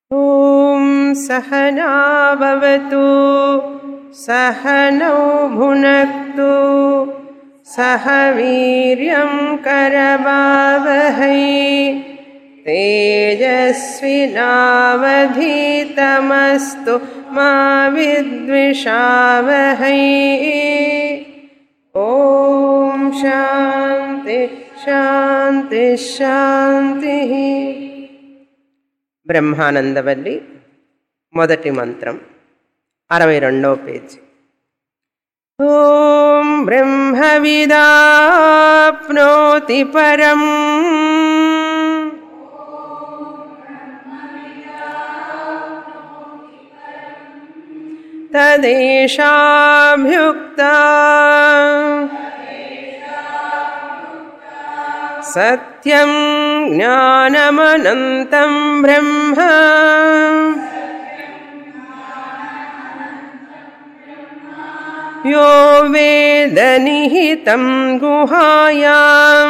ॐ सहना भवतु सहनौ भुनक्तु सह वीर्यं करवावहै तेजस्विनावधीतमस्तु मा विद्विषावहै ॐ शान्ति శాంతి శాంతి బ్రహ్మానందవల్లి మొదటి మంత్రం అరవై రెండవ పేజీ ఓం బ్రహ్మవిదాప్నోతి పరం తదేషాభ్యుక్తా సత్యం జ్ఞానమనంతం బ్రహ్మ యో వేద నిహితం గుహాయాం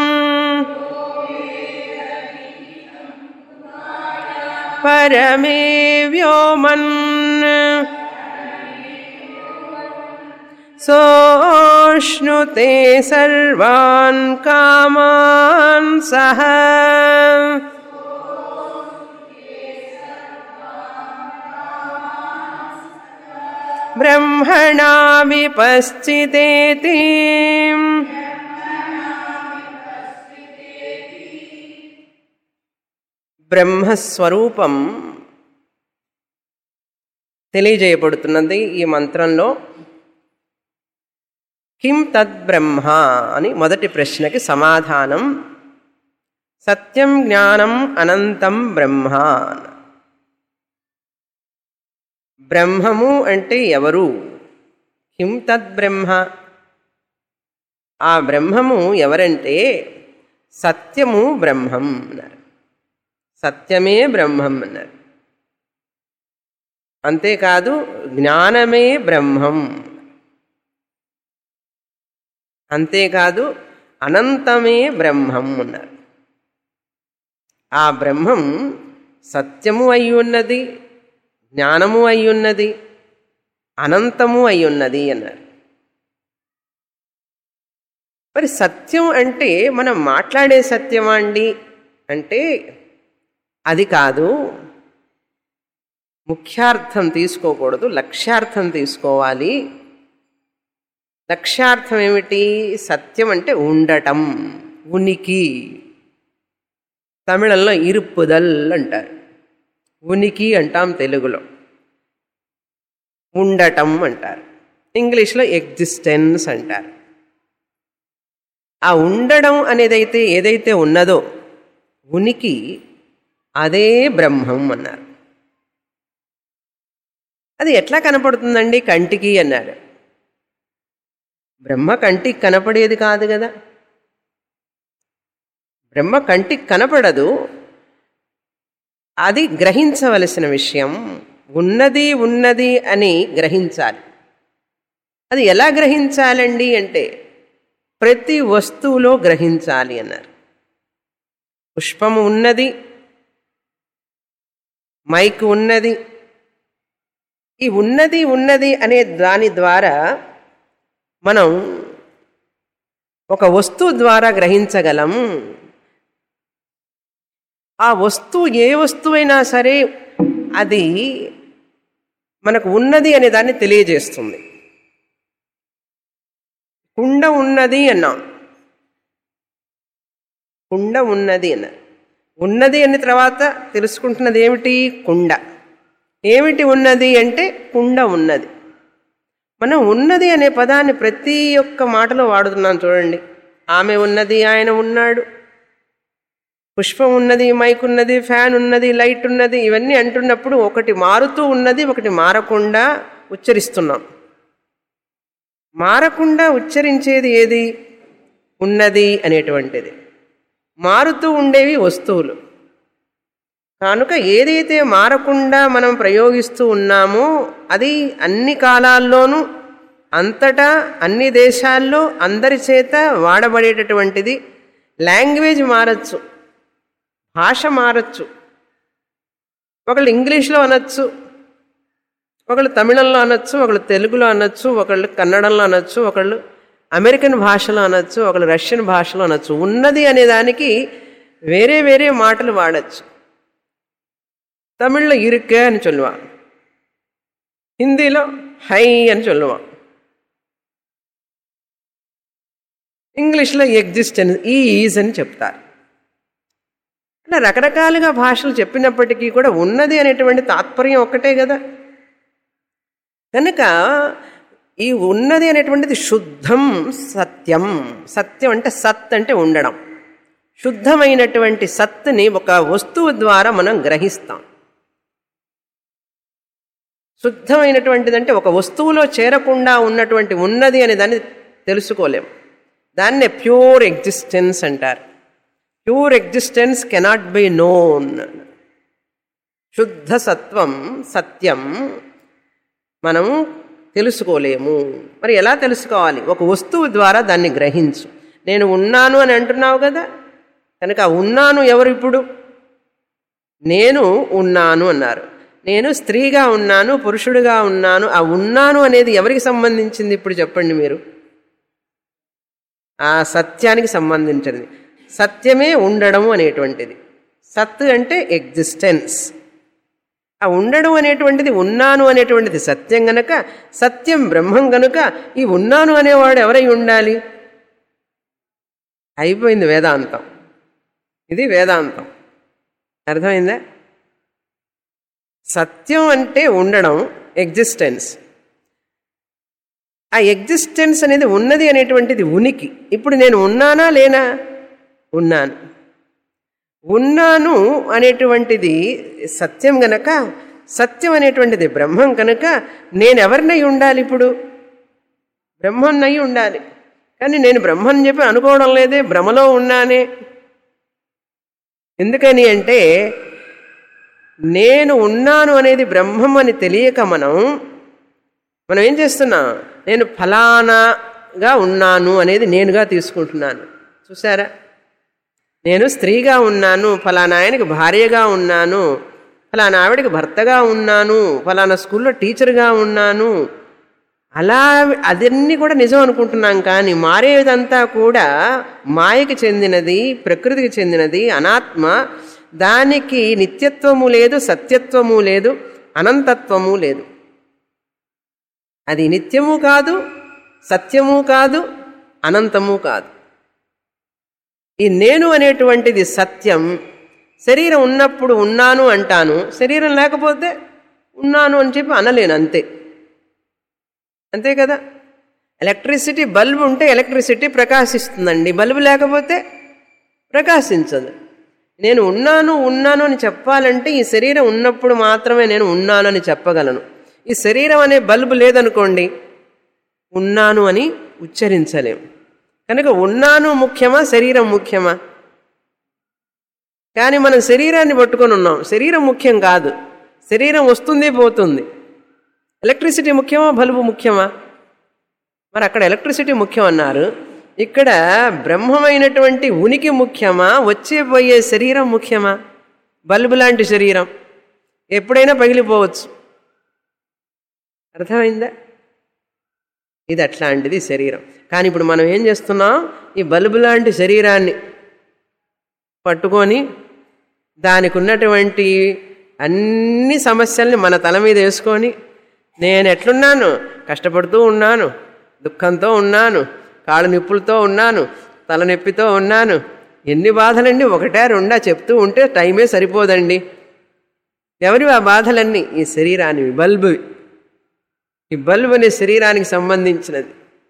పరమే వ్యోమన్ सोऽश्नुते सर्वान् कामान् सः ब्रह्मणा विपश्चितेति బ్రహ్మస్వరూపం తెలియజేయబడుతున్నది ఈ మంత్రంలో కిం తద్బ్రహ్మ అని మొదటి ప్రశ్నకి సమాధానం సత్యం జ్ఞానం అనంతం బ్రహ్మ బ్రహ్మము అంటే ఎవరు కిం తద్బ్రహ్మ ఆ బ్రహ్మము ఎవరంటే సత్యము బ్రహ్మం అన్నారు సత్యమే బ్రహ్మం అన్నారు అంతేకాదు జ్ఞానమే బ్రహ్మం అంతేకాదు అనంతమే బ్రహ్మం ఉన్నారు ఆ బ్రహ్మం సత్యము అయి ఉన్నది జ్ఞానము అయి ఉన్నది అనంతము అయి ఉన్నది అన్నారు మరి సత్యం అంటే మనం మాట్లాడే సత్యమా అండి అంటే అది కాదు ముఖ్యార్థం తీసుకోకూడదు లక్ష్యార్థం తీసుకోవాలి లక్ష్యార్థం ఏమిటి సత్యం అంటే ఉండటం ఉనికి తమిళంలో ఇరుప్పుదల్ అంటారు ఉనికి అంటాం తెలుగులో ఉండటం అంటారు ఇంగ్లీష్లో ఎగ్జిస్టెన్స్ అంటారు ఆ ఉండడం అనేదైతే ఏదైతే ఉన్నదో ఉనికి అదే బ్రహ్మం అన్నారు అది ఎట్లా కనపడుతుందండి కంటికి అన్నారు బ్రహ్మ కంటికి కనపడేది కాదు కదా బ్రహ్మ కంటికి కనపడదు అది గ్రహించవలసిన విషయం ఉన్నది ఉన్నది అని గ్రహించాలి అది ఎలా గ్రహించాలండి అంటే ప్రతి వస్తువులో గ్రహించాలి అన్నారు పుష్పము ఉన్నది మైక్ ఉన్నది ఈ ఉన్నది ఉన్నది అనే దాని ద్వారా మనం ఒక వస్తువు ద్వారా గ్రహించగలం ఆ వస్తువు ఏ వస్తువైనా సరే అది మనకు ఉన్నది అనే దాన్ని తెలియజేస్తుంది కుండ ఉన్నది అన్నాం కుండ ఉన్నది అన్న ఉన్నది అన్న తర్వాత తెలుసుకుంటున్నది ఏమిటి కుండ ఏమిటి ఉన్నది అంటే కుండ ఉన్నది మనం ఉన్నది అనే పదాన్ని ప్రతి ఒక్క మాటలో వాడుతున్నాం చూడండి ఆమె ఉన్నది ఆయన ఉన్నాడు పుష్పం ఉన్నది మైక్ ఉన్నది ఫ్యాన్ ఉన్నది లైట్ ఉన్నది ఇవన్నీ అంటున్నప్పుడు ఒకటి మారుతూ ఉన్నది ఒకటి మారకుండా ఉచ్చరిస్తున్నాం మారకుండా ఉచ్చరించేది ఏది ఉన్నది అనేటువంటిది మారుతూ ఉండేవి వస్తువులు కనుక ఏదైతే మారకుండా మనం ప్రయోగిస్తూ ఉన్నామో అది అన్ని కాలాల్లోనూ అంతటా అన్ని దేశాల్లో అందరి చేత వాడబడేటటువంటిది లాంగ్వేజ్ మారచ్చు భాష మారచ్చు ఒకళ్ళు ఇంగ్లీష్లో అనొచ్చు ఒకళ్ళు తమిళంలో అనొచ్చు ఒకళ్ళు తెలుగులో అనొచ్చు ఒకళ్ళు కన్నడంలో అనొచ్చు ఒకళ్ళు అమెరికన్ భాషలో అనొచ్చు ఒకళ్ళు రష్యన్ భాషలో అనొచ్చు ఉన్నది అనే దానికి వేరే వేరే మాటలు వాడచ్చు తమిళ్లో ఇరుకే అని చొల్లువాం హిందీలో హై అని చొల్లువాం ఇంగ్లీష్లో ఎగ్జిస్టెన్స్ ఈజ్ అని చెప్తారు అలా రకరకాలుగా భాషలు చెప్పినప్పటికీ కూడా ఉన్నది అనేటువంటి తాత్పర్యం ఒక్కటే కదా కనుక ఈ ఉన్నది అనేటువంటిది శుద్ధం సత్యం సత్యం అంటే సత్ అంటే ఉండడం శుద్ధమైనటువంటి సత్తుని ఒక వస్తువు ద్వారా మనం గ్రహిస్తాం శుద్ధమైనటువంటిది అంటే ఒక వస్తువులో చేరకుండా ఉన్నటువంటి ఉన్నది అనే దాన్ని తెలుసుకోలేం దాన్నే ప్యూర్ ఎగ్జిస్టెన్స్ అంటారు pure existence cannot be known శుద్ధ సత్వం సత్యం మనం తెలుసుకోలేము మరి ఎలా తెలుసుకోవాలి ఒక వస్తువు ద్వారా దాన్ని గ్రహించు నేను ఉన్నాను అని అంటున్నావు కదా కనుక ఉన్నాను ఎవరు ఇప్పుడు నేను ఉన్నాను అన్నారు నేను స్త్రీగా ఉన్నాను పురుషుడిగా ఉన్నాను ఆ ఉన్నాను అనేది ఎవరికి సంబంధించింది ఇప్పుడు చెప్పండి మీరు ఆ సత్యానికి సంబంధించినది సత్యమే ఉండడం అనేటువంటిది సత్ అంటే ఎగ్జిస్టెన్స్ ఆ ఉండడం అనేటువంటిది ఉన్నాను అనేటువంటిది సత్యం గనక సత్యం బ్రహ్మం గనుక ఈ ఉన్నాను అనేవాడు ఎవరై ఉండాలి అయిపోయింది వేదాంతం ఇది వేదాంతం అర్థమైందా సత్యం అంటే ఉండడం ఎగ్జిస్టెన్స్ ఆ ఎగ్జిస్టెన్స్ అనేది ఉన్నది అనేటువంటిది ఉనికి ఇప్పుడు నేను ఉన్నానా లేనా ఉన్నాను ఉన్నాను అనేటువంటిది సత్యం గనక సత్యం అనేటువంటిది బ్రహ్మం కనుక నేనెవరినై ఉండాలి ఇప్పుడు బ్రహ్మన్నై ఉండాలి కానీ నేను బ్రహ్మని చెప్పి అనుకోవడం లేదే భ్రమలో ఉన్నానే ఎందుకని అంటే నేను ఉన్నాను అనేది బ్రహ్మం అని తెలియక మనం మనం ఏం చేస్తున్నాం నేను ఫలానాగా ఉన్నాను అనేది నేనుగా తీసుకుంటున్నాను చూసారా నేను స్త్రీగా ఉన్నాను ఫలానా ఆయనకి భార్యగా ఉన్నాను ఫలానా ఆవిడకి భర్తగా ఉన్నాను ఫలానా స్కూల్లో టీచర్గా ఉన్నాను అలా అదన్నీ కూడా నిజం అనుకుంటున్నాం కానీ మారేదంతా కూడా మాయకి చెందినది ప్రకృతికి చెందినది అనాత్మ దానికి నిత్యత్వము లేదు సత్యత్వము లేదు అనంతత్వము లేదు అది నిత్యము కాదు సత్యము కాదు అనంతము కాదు ఈ నేను అనేటువంటిది సత్యం శరీరం ఉన్నప్పుడు ఉన్నాను అంటాను శరీరం లేకపోతే ఉన్నాను అని చెప్పి అనలేను అంతే అంతే కదా ఎలక్ట్రిసిటీ బల్బు ఉంటే ఎలక్ట్రిసిటీ ప్రకాశిస్తుందండి బల్బు లేకపోతే ప్రకాశించదు నేను ఉన్నాను ఉన్నాను అని చెప్పాలంటే ఈ శరీరం ఉన్నప్పుడు మాత్రమే నేను ఉన్నాను అని చెప్పగలను ఈ శరీరం అనే బల్బు లేదనుకోండి ఉన్నాను అని ఉచ్చరించలేం కనుక ఉన్నాను ముఖ్యమా శరీరం ముఖ్యమా కానీ మనం శరీరాన్ని పట్టుకొని ఉన్నాం శరీరం ముఖ్యం కాదు శరీరం వస్తుంది పోతుంది ఎలక్ట్రిసిటీ ముఖ్యమా బల్బు ముఖ్యమా మరి అక్కడ ఎలక్ట్రిసిటీ ముఖ్యం అన్నారు ఇక్కడ బ్రహ్మమైనటువంటి ఉనికి ముఖ్యమా వచ్చే పోయే శరీరం ముఖ్యమా బల్బు లాంటి శరీరం ఎప్పుడైనా పగిలిపోవచ్చు అర్థమైందా ఇది అట్లాంటిది శరీరం కానీ ఇప్పుడు మనం ఏం చేస్తున్నాం ఈ బల్బు లాంటి శరీరాన్ని పట్టుకొని దానికి ఉన్నటువంటి అన్ని సమస్యల్ని మన తల మీద వేసుకొని నేను ఎట్లున్నాను కష్టపడుతూ ఉన్నాను దుఃఖంతో ఉన్నాను కాళ్ళు నిప్పులతో ఉన్నాను తలనొప్పితో ఉన్నాను ఎన్ని బాధలండి ఒకటే రెండా చెప్తూ ఉంటే టైమే సరిపోదండి ఎవరి ఆ బాధలన్నీ ఈ శరీరానివి బల్బు ఈ బల్బు అనే శరీరానికి సంబంధించినది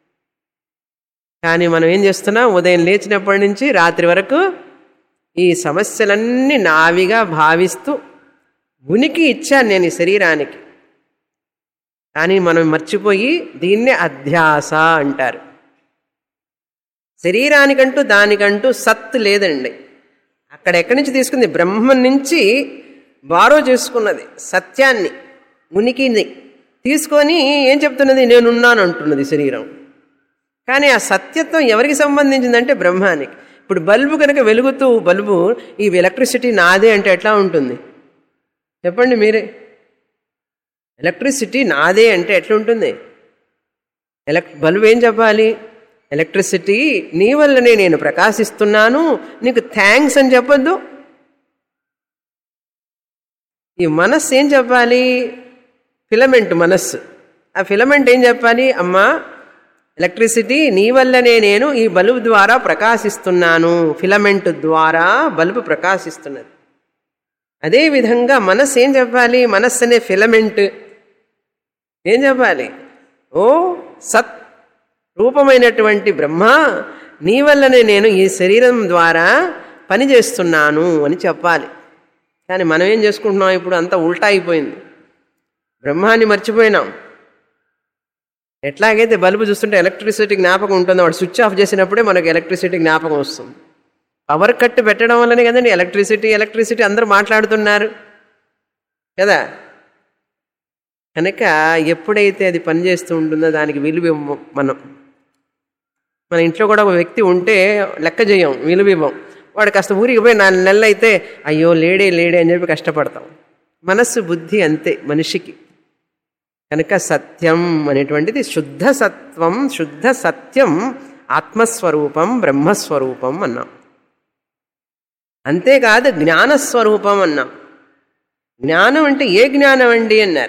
కానీ మనం ఏం చేస్తున్నాం ఉదయం లేచినప్పటి నుంచి రాత్రి వరకు ఈ సమస్యలన్నీ నావిగా భావిస్తూ ఉనికి ఇచ్చాను నేను ఈ శరీరానికి కానీ మనం మర్చిపోయి దీన్నే అధ్యాస అంటారు శరీరానికంటూ దానికంటూ సత్ లేదండి అక్కడ ఎక్కడి నుంచి తీసుకుంది బ్రహ్మం నుంచి బారో చేసుకున్నది సత్యాన్ని ఉనికిని తీసుకొని ఏం చెప్తున్నది నేనున్నాను అంటున్నది శరీరం కానీ ఆ సత్యత్వం ఎవరికి సంబంధించిందంటే బ్రహ్మానికి ఇప్పుడు బల్బు కనుక వెలుగుతూ బల్బు ఈ ఎలక్ట్రిసిటీ నాదే అంటే ఎట్లా ఉంటుంది చెప్పండి మీరే ఎలక్ట్రిసిటీ నాదే అంటే ఎట్లుంటుంది ఎలక్ బల్బు ఏం చెప్పాలి ఎలక్ట్రిసిటీ నీ వల్లనే నేను ప్రకాశిస్తున్నాను నీకు థ్యాంక్స్ అని చెప్పొద్దు ఈ మనస్సు ఏం చెప్పాలి ఫిలమెంట్ మనస్సు ఆ ఫిలమెంట్ ఏం చెప్పాలి అమ్మా ఎలక్ట్రిసిటీ నీ వల్లనే నేను ఈ బల్బు ద్వారా ప్రకాశిస్తున్నాను ఫిలమెంట్ ద్వారా బల్బు ప్రకాశిస్తున్నది అదేవిధంగా మనస్సు ఏం చెప్పాలి మనస్సు అనే ఫిలమెంట్ ఏం చెప్పాలి ఓ సత్ రూపమైనటువంటి బ్రహ్మ నీ వల్లనే నేను ఈ శరీరం ద్వారా పనిచేస్తున్నాను అని చెప్పాలి కానీ మనం ఏం చేసుకుంటున్నాం ఇప్పుడు అంతా ఉల్టా అయిపోయింది బ్రహ్మాన్ని మర్చిపోయినాం ఎట్లాగైతే బల్బు చూస్తుంటే ఎలక్ట్రిసిటీ జ్ఞాపకం ఉంటుందో వాడు స్విచ్ ఆఫ్ చేసినప్పుడే మనకు ఎలక్ట్రిసిటీ జ్ఞాపకం వస్తుంది పవర్ కట్ పెట్టడం వల్లనే కదండి ఎలక్ట్రిసిటీ ఎలక్ట్రిసిటీ అందరూ మాట్లాడుతున్నారు కదా కనుక ఎప్పుడైతే అది పనిచేస్తూ ఉంటుందో దానికి విలువ ఇవ్వం మనం మన ఇంట్లో కూడా ఒక వ్యక్తి ఉంటే లెక్క చేయం విలువ ఇవ్వం వాడు కాస్త ఊరికి పోయి నాలుగు నెలలు అయితే అయ్యో లేడే లేడే అని చెప్పి కష్టపడతాం మనస్సు బుద్ధి అంతే మనిషికి కనుక సత్యం అనేటువంటిది శుద్ధ సత్వం శుద్ధ సత్యం ఆత్మస్వరూపం బ్రహ్మస్వరూపం అన్నాం అంతేకాదు జ్ఞానస్వరూపం అన్నాం జ్ఞానం అంటే ఏ జ్ఞానం అండి అన్నారు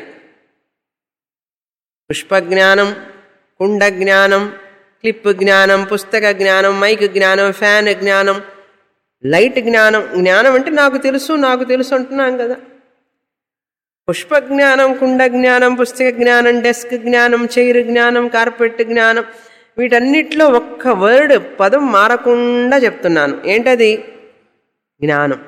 పుష్పజ్ఞానం కుండ జ్ఞానం క్లిప్ జ్ఞానం పుస్తక జ్ఞానం మైక్ జ్ఞానం ఫ్యాన్ జ్ఞానం లైట్ జ్ఞానం జ్ఞానం అంటే నాకు తెలుసు నాకు తెలుసు అంటున్నాం కదా పుష్ప జ్ఞానం కుండ జ్ఞానం పుస్తక జ్ఞానం డెస్క్ జ్ఞానం చైర్ జ్ఞానం కార్పెట్ జ్ఞానం వీటన్నిటిలో ఒక్క వర్డ్ పదం మారకుండా చెప్తున్నాను ఏంటది జ్ఞానం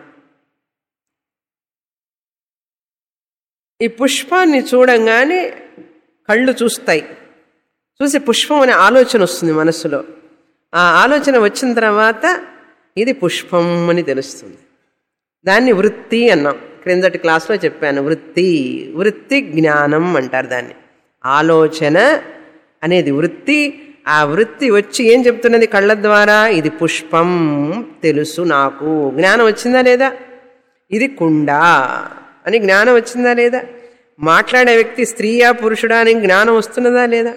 ఈ పుష్పాన్ని చూడంగానే కళ్ళు చూస్తాయి చూసి పుష్పం అనే ఆలోచన వస్తుంది మనసులో ఆ ఆలోచన వచ్చిన తర్వాత ఇది పుష్పం అని తెలుస్తుంది దాన్ని వృత్తి అన్నాం క్రిందటి క్లాస్లో చెప్పాను వృత్తి వృత్తి జ్ఞానం అంటారు దాన్ని ఆలోచన అనేది వృత్తి ఆ వృత్తి వచ్చి ఏం చెప్తున్నది కళ్ళ ద్వారా ఇది పుష్పం తెలుసు నాకు జ్ఞానం వచ్చిందా లేదా ఇది కుండ అని జ్ఞానం వచ్చిందా లేదా మాట్లాడే వ్యక్తి స్త్రీయా పురుషుడా అని జ్ఞానం వస్తున్నదా లేదా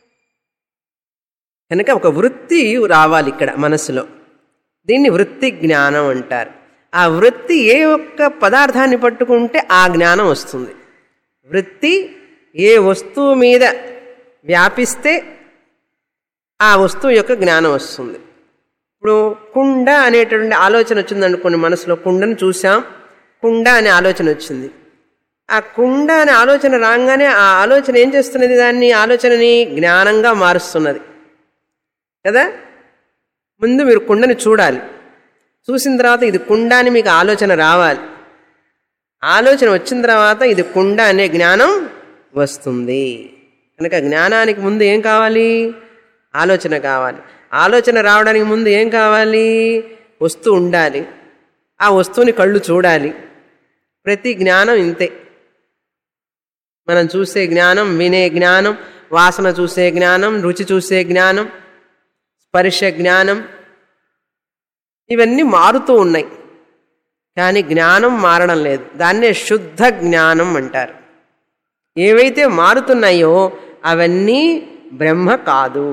కనుక ఒక వృత్తి రావాలి ఇక్కడ మనసులో దీన్ని వృత్తి జ్ఞానం అంటారు ఆ వృత్తి ఏ ఒక్క పదార్థాన్ని పట్టుకుంటే ఆ జ్ఞానం వస్తుంది వృత్తి ఏ వస్తువు మీద వ్యాపిస్తే ఆ వస్తువు యొక్క జ్ఞానం వస్తుంది ఇప్పుడు కుండ అనేటువంటి ఆలోచన వచ్చిందనుకోండి మనసులో కుండను చూసాం కుండ అనే ఆలోచన వచ్చింది ఆ కుండ అనే ఆలోచన రాగానే ఆ ఆలోచన ఏం చేస్తున్నది దాన్ని ఆలోచనని జ్ఞానంగా మారుస్తున్నది కదా ముందు మీరు కుండని చూడాలి చూసిన తర్వాత ఇది కుండ అని మీకు ఆలోచన రావాలి ఆలోచన వచ్చిన తర్వాత ఇది కుండ అనే జ్ఞానం వస్తుంది కనుక జ్ఞానానికి ముందు ఏం కావాలి ఆలోచన కావాలి ఆలోచన రావడానికి ముందు ఏం కావాలి వస్తువు ఉండాలి ఆ వస్తువుని కళ్ళు చూడాలి ప్రతి జ్ఞానం ఇంతే మనం చూసే జ్ఞానం వినే జ్ఞానం వాసన చూసే జ్ఞానం రుచి చూసే జ్ఞానం స్పర్శ జ్ఞానం ఇవన్నీ మారుతూ ఉన్నాయి కానీ జ్ఞానం మారడం లేదు దాన్నే శుద్ధ జ్ఞానం అంటారు ఏవైతే మారుతున్నాయో అవన్నీ బ్రహ్మ కాదు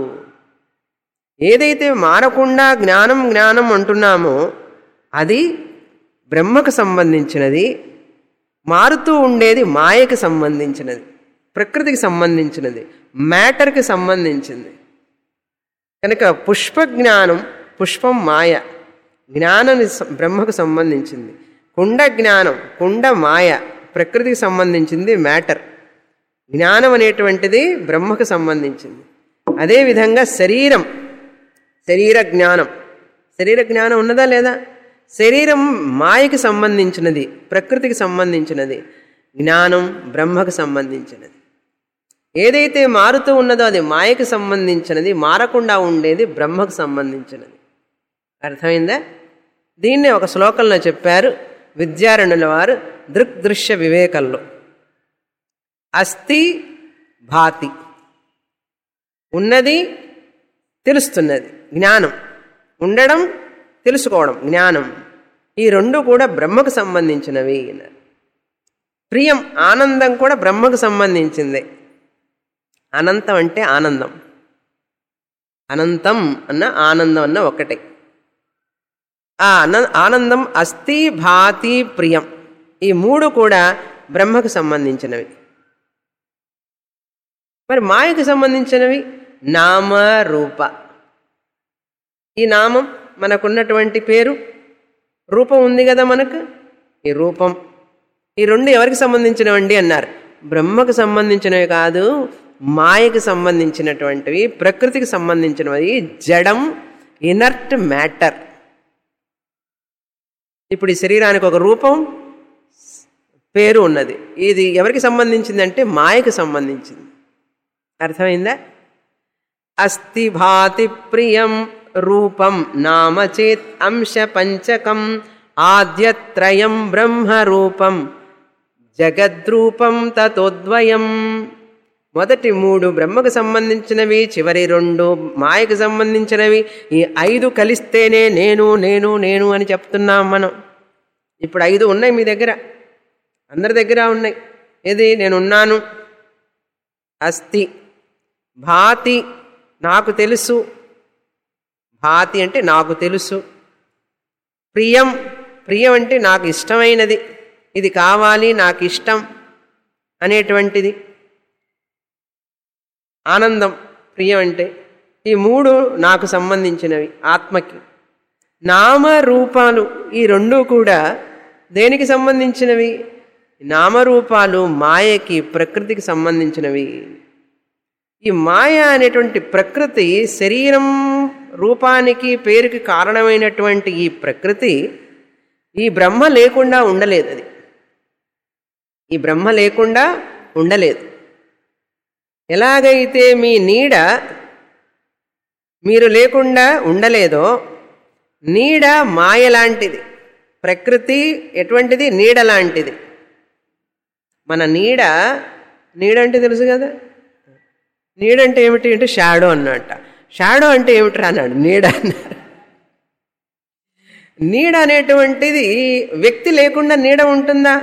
ఏదైతే మారకుండా జ్ఞానం జ్ఞానం అంటున్నామో అది బ్రహ్మకు సంబంధించినది మారుతూ ఉండేది మాయకి సంబంధించినది ప్రకృతికి సంబంధించినది మ్యాటర్కి సంబంధించింది కనుక పుష్ప జ్ఞానం పుష్పం మాయ జ్ఞానాన్ని బ్రహ్మకు సంబంధించింది కుండ జ్ఞానం కుండ మాయ ప్రకృతికి సంబంధించింది మ్యాటర్ జ్ఞానం అనేటువంటిది బ్రహ్మకు సంబంధించింది అదేవిధంగా శరీరం శరీర జ్ఞానం శరీర జ్ఞానం ఉన్నదా లేదా శరీరం మాయకి సంబంధించినది ప్రకృతికి సంబంధించినది జ్ఞానం బ్రహ్మకు సంబంధించినది ఏదైతే మారుతూ ఉన్నదో అది మాయకు సంబంధించినది మారకుండా ఉండేది బ్రహ్మకు సంబంధించినది అర్థమైందా దీన్నే ఒక శ్లోకంలో చెప్పారు విద్యారణుల వారు దృక్దృశ్య వివేకంలో అస్థి భాతి ఉన్నది తెలుస్తున్నది జ్ఞానం ఉండడం తెలుసుకోవడం జ్ఞానం ఈ రెండు కూడా బ్రహ్మకు సంబంధించినవి అన్నారు ప్రియం ఆనందం కూడా బ్రహ్మకు సంబంధించిందే అనంతం అంటే ఆనందం అనంతం అన్న ఆనందం అన్న ఒకటే ఆ అన ఆనందం అస్థి భాతి ప్రియం ఈ మూడు కూడా బ్రహ్మకు సంబంధించినవి మరి మాయకు సంబంధించినవి నామ రూప ఈ నామం మనకున్నటువంటి పేరు రూపం ఉంది కదా మనకు ఈ రూపం ఈ రెండు ఎవరికి సంబంధించినవండి అన్నారు బ్రహ్మకు సంబంధించినవి కాదు మాయకు సంబంధించినటువంటివి ప్రకృతికి సంబంధించినవి జడం ఇనర్ట్ మ్యాటర్ ఇప్పుడు ఈ శరీరానికి ఒక రూపం పేరు ఉన్నది ఇది ఎవరికి సంబంధించిందంటే మాయకు సంబంధించింది అర్థమైందా అస్థి భాతి ప్రియం రూపం నామ చేత్ అంశ పంచకం ఆద్యత్రయం బ్రహ్మరూపం జగద్రూపం తతోద్వయం మొదటి మూడు బ్రహ్మకు సంబంధించినవి చివరి రెండు మాయకు సంబంధించినవి ఈ ఐదు కలిస్తేనే నేను నేను నేను అని చెప్తున్నాం మనం ఇప్పుడు ఐదు ఉన్నాయి మీ దగ్గర అందరి దగ్గర ఉన్నాయి ఏది నేనున్నాను అస్థి భాతి నాకు తెలుసు భాతి అంటే నాకు తెలుసు ప్రియం ప్రియం అంటే నాకు ఇష్టమైనది ఇది కావాలి నాకు ఇష్టం అనేటువంటిది ఆనందం ప్రియం అంటే ఈ మూడు నాకు సంబంధించినవి ఆత్మకి నామ రూపాలు ఈ రెండు కూడా దేనికి సంబంధించినవి నామరూపాలు మాయకి ప్రకృతికి సంబంధించినవి ఈ మాయ అనేటువంటి ప్రకృతి శరీరం రూపానికి పేరుకి కారణమైనటువంటి ఈ ప్రకృతి ఈ బ్రహ్మ లేకుండా ఉండలేదు అది ఈ బ్రహ్మ లేకుండా ఉండలేదు ఎలాగైతే మీ నీడ మీరు లేకుండా ఉండలేదో నీడ మాయ లాంటిది ప్రకృతి ఎటువంటిది నీడ లాంటిది మన నీడ నీడ అంటే తెలుసు కదా నీడ అంటే ఏమిటి అంటే షాడో అన్నట్ట షాడో అంటే ఏమిటి అన్నాడు నీడ అన్నారు నీడ అనేటువంటిది వ్యక్తి లేకుండా నీడ ఉంటుందా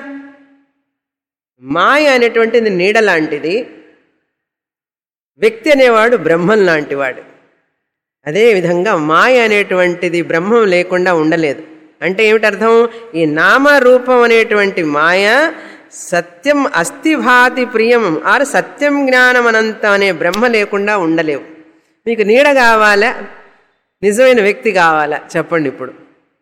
మాయ అనేటువంటిది నీడ లాంటిది వ్యక్తి అనేవాడు బ్రహ్మం లాంటివాడు అదేవిధంగా మాయ అనేటువంటిది బ్రహ్మం లేకుండా ఉండలేదు అంటే ఏమిటి అర్థం ఈ నామరూపం అనేటువంటి మాయ సత్యం అస్థిభాతి ప్రియం ఆరు సత్యం జ్ఞానం అనంతం అనే బ్రహ్మ లేకుండా ఉండలేవు మీకు నీడ కావాలా నిజమైన వ్యక్తి కావాలా చెప్పండి ఇప్పుడు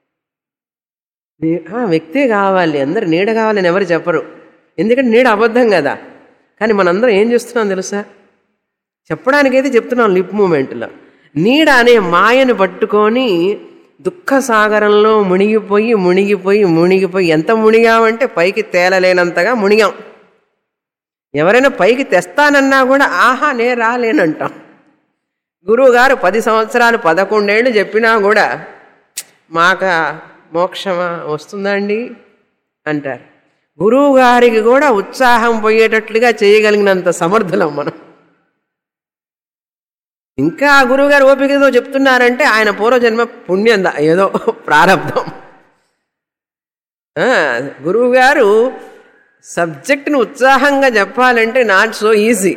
నీ- ఆ, వ్యక్తే కావాలి అందరు నీడ కావాలని ఎవరు చెప్పరు ఎందుకంటే నీడ అబద్ధం కదా కానీ మనందరం ఏం చేస్తున్నాం తెలుసా చెప్పడానికైతే చెప్తున్నాం లిప్ మూమెంట్లో నీడ అనే మాయను పట్టుకొని దుఃఖ సాగరంలో మునిగిపోయి మునిగిపోయి మునిగిపోయి ఎంత మునిగామంటే పైకి తేలలేనంతగా మునిగాం ఎవరైనా పైకి తెస్తానన్నా కూడా ఆహా నే రాలేనంటాం గురువుగారు పది సంవత్సరాలు పదకొండేళ్ళు చెప్పినా కూడా మాక మోక్షమా వస్తుందండి అంటారు గురువు గారికి కూడా ఉత్సాహం పోయేటట్లుగా చేయగలిగినంత సమర్థులం మనం ఇంకా ఆ గురువుగారు ఓపికతో చెప్తున్నారంటే ఆయన పూర్వజన్మ పుణ్యం దా- ఏదో ప్రారంభం గురువుగారు సబ్జెక్ట్ను ఉత్సాహంగా చెప్పాలంటే నాట్ సో ఈజీ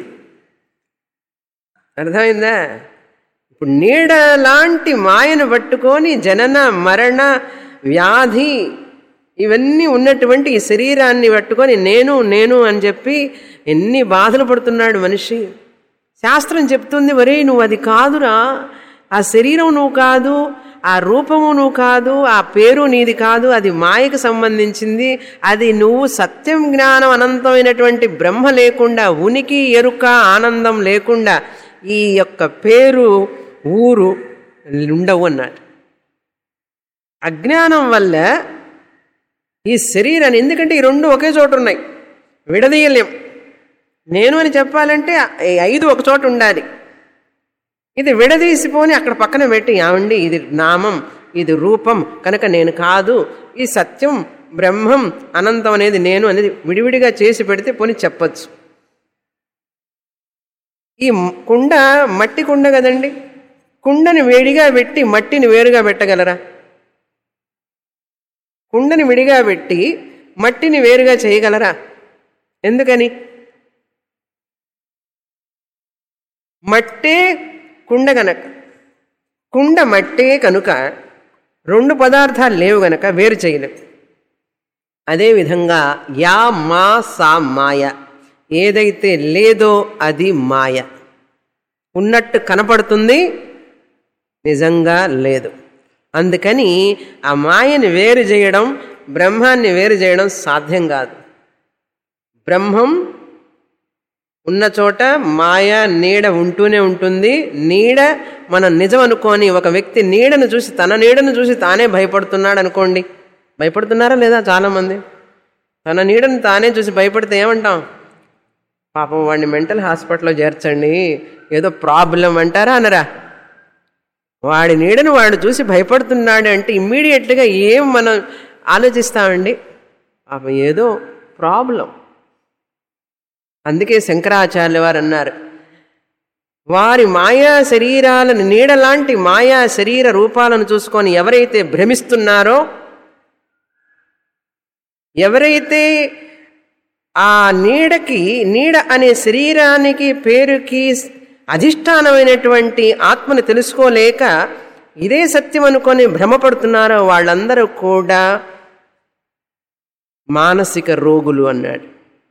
అర్థమైందా ఇప్పుడు నీడ లాంటి మాయను పట్టుకొని జనన మరణ వ్యాధి ఇవన్నీ ఉన్నటువంటి ఈ శరీరాన్ని పట్టుకొని నేను నేను అని చెప్పి ఎన్ని బాధలు పడుతున్నాడు మనిషి శాస్త్రం చెప్తుంది వరే నువ్వు అది కాదురా ఆ శరీరం నువ్వు కాదు ఆ రూపము నువ్వు కాదు ఆ పేరు నీది కాదు అది మాయకు సంబంధించింది అది నువ్వు సత్యం జ్ఞానం అనంతమైనటువంటి బ్రహ్మ లేకుండా ఉనికి ఎరుక ఆనందం లేకుండా ఈ యొక్క పేరు ఊరు ఉండవు అన్నాడు అజ్ఞానం వల్ల ఈ శరీరాన్ని ఎందుకంటే ఈ రెండు ఒకే చోట ఉన్నాయి విడదీయలేం నేను అని చెప్పాలంటే ఈ ఐదు ఒక చోట ఉండాలి ఇది విడదీసిపోని అక్కడ పక్కన పెట్టి ఏమండి ఇది నామం ఇది రూపం కనుక నేను కాదు ఈ సత్యం బ్రహ్మం అనంతం అనేది నేను అనేది విడివిడిగా చేసి పెడితే పోని చెప్పచ్చు ఈ కుండ మట్టి కుండ కదండి కుండని వేడిగా పెట్టి మట్టిని వేరుగా పెట్టగలరా కుండని విడిగా పెట్టి మట్టిని వేరుగా చేయగలరా ఎందుకని మట్టే కుండ గనక కుండ మట్టే కనుక రెండు పదార్థాలు లేవు గనక వేరు చేయలేం అదేవిధంగా యా మా సా మాయ ఏదైతే లేదో అది మాయ ఉన్నట్టు కనపడుతుంది నిజంగా లేదు అందుకని ఆ మాయని వేరు చేయడం బ్రహ్మాన్ని వేరు చేయడం సాధ్యం కాదు బ్రహ్మం ఉన్న చోట మాయ నీడ ఉంటూనే ఉంటుంది నీడ మనం నిజం అనుకోని ఒక వ్యక్తి నీడను చూసి తన నీడను చూసి తానే భయపడుతున్నాడు అనుకోండి భయపడుతున్నారా లేదా చాలామంది తన నీడను తానే చూసి భయపడితే ఏమంటాం పాపం వాడిని మెంటల్ హాస్పిటల్లో చేర్చండి ఏదో ప్రాబ్లం అంటారా అనరా వాడి నీడను వాడు చూసి భయపడుతున్నాడు అంటే ఇమ్మీడియట్గా ఏం మనం ఆలోచిస్తామండి పాపం ఏదో ప్రాబ్లం అందుకే శంకరాచార్య వారు అన్నారు వారి మాయా శరీరాలను నీడలాంటి మాయా శరీర రూపాలను చూసుకొని ఎవరైతే భ్రమిస్తున్నారో ఎవరైతే ఆ నీడకి నీడ అనే శరీరానికి పేరుకి అధిష్టానమైనటువంటి ఆత్మను తెలుసుకోలేక ఇదే సత్యం అనుకొని భ్రమపడుతున్నారో వాళ్ళందరూ కూడా మానసిక రోగులు అన్నాడు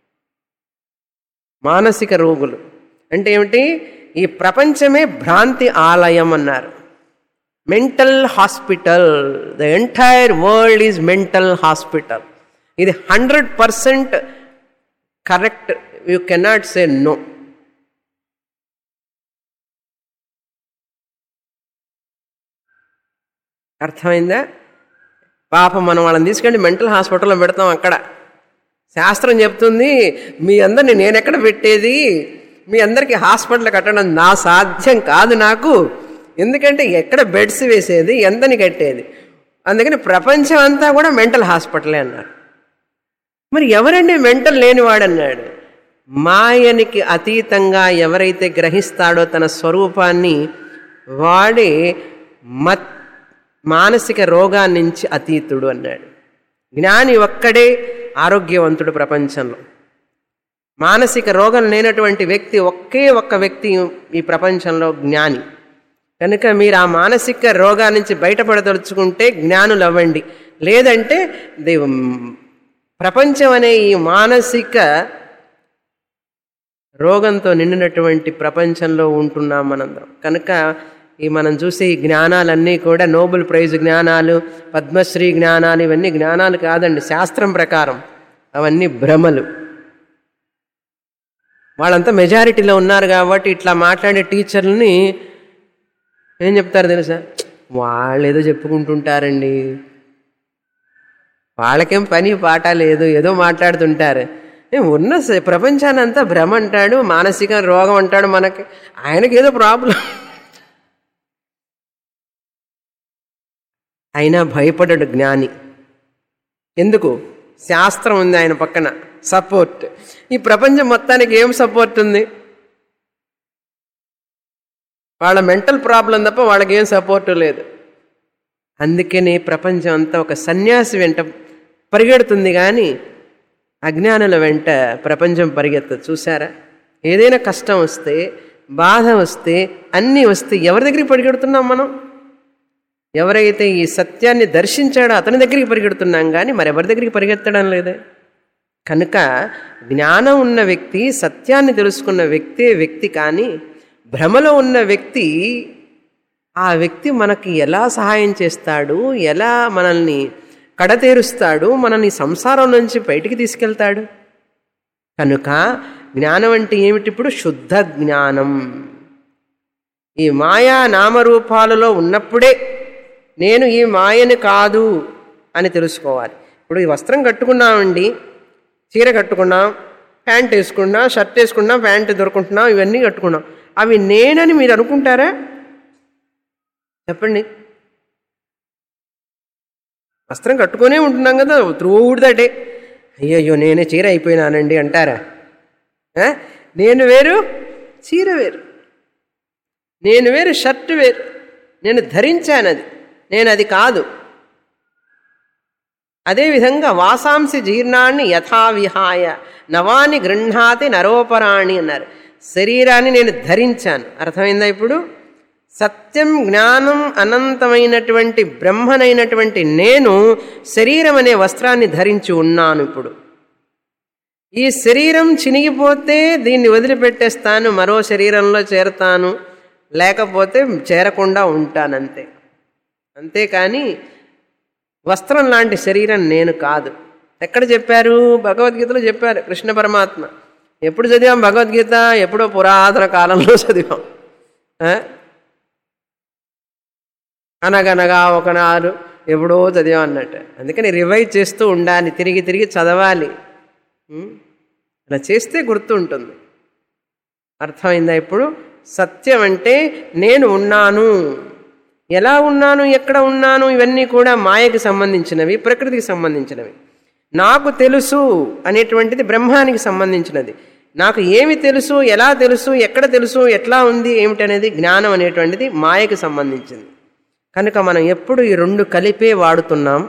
మానసిక రోగులు అంటే ఏమిటి ఈ ప్రపంచమే భ్రాంతి ఆలయం అన్నారు mental hospital the entire world is mental hospital ఇది hundred percent correct you cannot say no అర్థమైందా పాపం మనం వాళ్ళని తీసుకెళ్ళి మెంటల్ హాస్పిటల్లో పెడతాం అక్కడ శాస్త్రం చెప్తుంది మీ అందరిని నేను ఎక్కడ పెట్టేది మీ అందరికీ హాస్పిటల్ కట్టడం నా సాధ్యం కాదు నాకు ఎందుకంటే ఎక్కడ బెడ్స్ వేసేది ఎంతని కట్టేది అందుకని ప్రపంచం అంతా కూడా మెంటల్ హాస్పిటలే అన్నారు మరి ఎవరండి మెంటల్ లేనివాడు అన్నాడు మాయనికి అతీతంగా ఎవరైతే గ్రహిస్తాడో తన స్వరూపాన్ని వాడే మత్ మానసిక రోగాన్నించి అతీతుడు అన్నాడు జ్ఞాని ఒక్కడే ఆరోగ్యవంతుడు ప్రపంచంలో మానసిక రోగం లేనటువంటి వ్యక్తి ఒకే ఒక్క వ్యక్తి ఈ ప్రపంచంలో జ్ఞాని కనుక మీరు ఆ మానసిక రోగా నుంచి బయటపడదలుచుకుంటే జ్ఞానులు అవ్వండి లేదంటే ది ప్రపంచం అనే ఈ మానసిక రోగంతో నిండినటువంటి ప్రపంచంలో ఉంటున్నాం మనందరం కనుక ఈ మనం చూసే ఈ జ్ఞానాలన్నీ కూడా నోబెల్ ప్రైజ్ జ్ఞానాలు పద్మశ్రీ జ్ఞానాలు ఇవన్నీ జ్ఞానాలు కాదండి శాస్త్రం ప్రకారం అవన్నీ భ్రమలు వాళ్ళంతా మెజారిటీలో ఉన్నారు కాబట్టి ఇట్లా మాట్లాడే టీచర్లని ఏం చెప్తారు తెలుసా వాళ్ళు ఏదో చెప్పుకుంటుంటారండి వాళ్ళకేం పని పాట లేదు ఏదో మాట్లాడుతుంటారు ఏ ఉన్న స- ప్రపంచాన్ని అంతా భ్రమ అంటాడు మానసిక రోగం అంటాడు మనకి ఆయనకి ఏదో ప్రాబ్లం అయినా భయపడడు జ్ఞాని ఎందుకు శాస్త్రం ఉంది ఆయన పక్కన సపోర్ట్ ఈ ప్రపంచం మొత్తానికి ఏం సపోర్ట్ ఉంది వాళ్ళ మెంటల్ ప్రాబ్లం తప్ప వాళ్ళకి ఏం సపోర్టు లేదు అందుకని ప్రపంచం అంతా ఒక సన్యాసి వెంట పరిగెడుతుంది కానీ అజ్ఞానుల వెంట ప్రపంచం పరిగెత్తదు చూసారా ఏదైనా కష్టం వస్తే బాధ వస్తే అన్నీ వస్తే ఎవరి దగ్గరికి పరిగెడుతున్నాం మనం ఎవరైతే ఈ సత్యాన్ని దర్శించాడో అతని దగ్గరికి పరిగెడుతున్నాం కానీ మరెవరి దగ్గరికి పరిగెత్తడం లేదే కనుక జ్ఞానం ఉన్న వ్యక్తి సత్యాన్ని తెలుసుకున్న వ్యక్తే వ్యక్తి కానీ భ్రమలో ఉన్న వ్యక్తి ఆ వ్యక్తి మనకి ఎలా సహాయం చేస్తాడు ఎలా మనల్ని కడతేరుస్తాడు మనల్ని సంసారం నుంచి బయటికి తీసుకెళ్తాడు కనుక జ్ఞానం అంటే ఏమిటి ఇప్పుడు శుద్ధ జ్ఞానం ఈ మాయా నామరూపాలలో ఉన్నప్పుడే నేను ఈ మాయని కాదు అని తెలుసుకోవాలి ఇప్పుడు ఈ వస్త్రం కట్టుకున్నామండి చీర కట్టుకున్నాం ప్యాంట్ వేసుకున్నాం షర్ట్ వేసుకున్నాం ప్యాంట్ దొరుకుంటున్నాం ఇవన్నీ కట్టుకున్నాం అవి నేనని మీరు అనుకుంటారా చెప్పండి వస్త్రం కట్టుకునే ఉంటున్నాం కదా త్రూడ్ ద డే అయ్యయ్యో నేనే చీర అయిపోయినానండి అంటారా ఆ? నేను వేరు చీర వేరు నేను వేరు షర్ట్ వేరు నేను ధరించాను అది నేను అది కాదు అదేవిధంగా వాసాంసి జీర్ణాన్ని యథావిహాయ నవాని గృహ్ణాతి నరోపరాణి అన్నారు శరీరాన్ని నేను ధరించాను అర్థమైందా ఇప్పుడు సత్యం జ్ఞానం అనంతమైనటువంటి బ్రహ్మనైనటువంటి నేను శరీరం అనే వస్త్రాన్ని ధరించి ఉన్నాను ఇప్పుడు ఈ శరీరం చినిగిపోతే దీన్ని వదిలిపెట్టేస్తాను మరో శరీరంలో చేరతాను లేకపోతే చేరకుండా ఉంటానంతే అంతేకాని వస్త్రం లాంటి శరీరం నేను కాదు ఎక్కడ చెప్పారు భగవద్గీతలో చెప్పారు కృష్ణ పరమాత్మ ఎప్పుడు చదివాం భగవద్గీత ఎప్పుడో పురాతన కాలంలో చదివాం ఆ? అనగనగా ఒకనాడు ఎప్పుడో చదివాం అన్నట్టు అందుకని రివైజ్ చేస్తూ ఉండాలి తిరిగి తిరిగి చదవాలి ఉం? అలా చేస్తే గుర్తుంటుంది అర్థమైందా ఇప్పుడు సత్యం అంటే నేను ఉన్నాను ఎలా ఉన్నాను ఎక్కడ ఉన్నాను ఇవన్నీ కూడా మాయకి సంబంధించినవి ప్రకృతికి సంబంధించినవి నాకు తెలుసు అనేటువంటిది బ్రహ్మానికి సంబంధించినది నాకు ఏమి తెలుసు ఎలా తెలుసు ఎక్కడ తెలుసు ఎట్లా ఉంది ఏమిటనేది జ్ఞానం అనేటువంటిది మాయకి సంబంధించింది కనుక మనం ఎప్పుడు ఈ రెండు కలిపే వాడుతున్నాం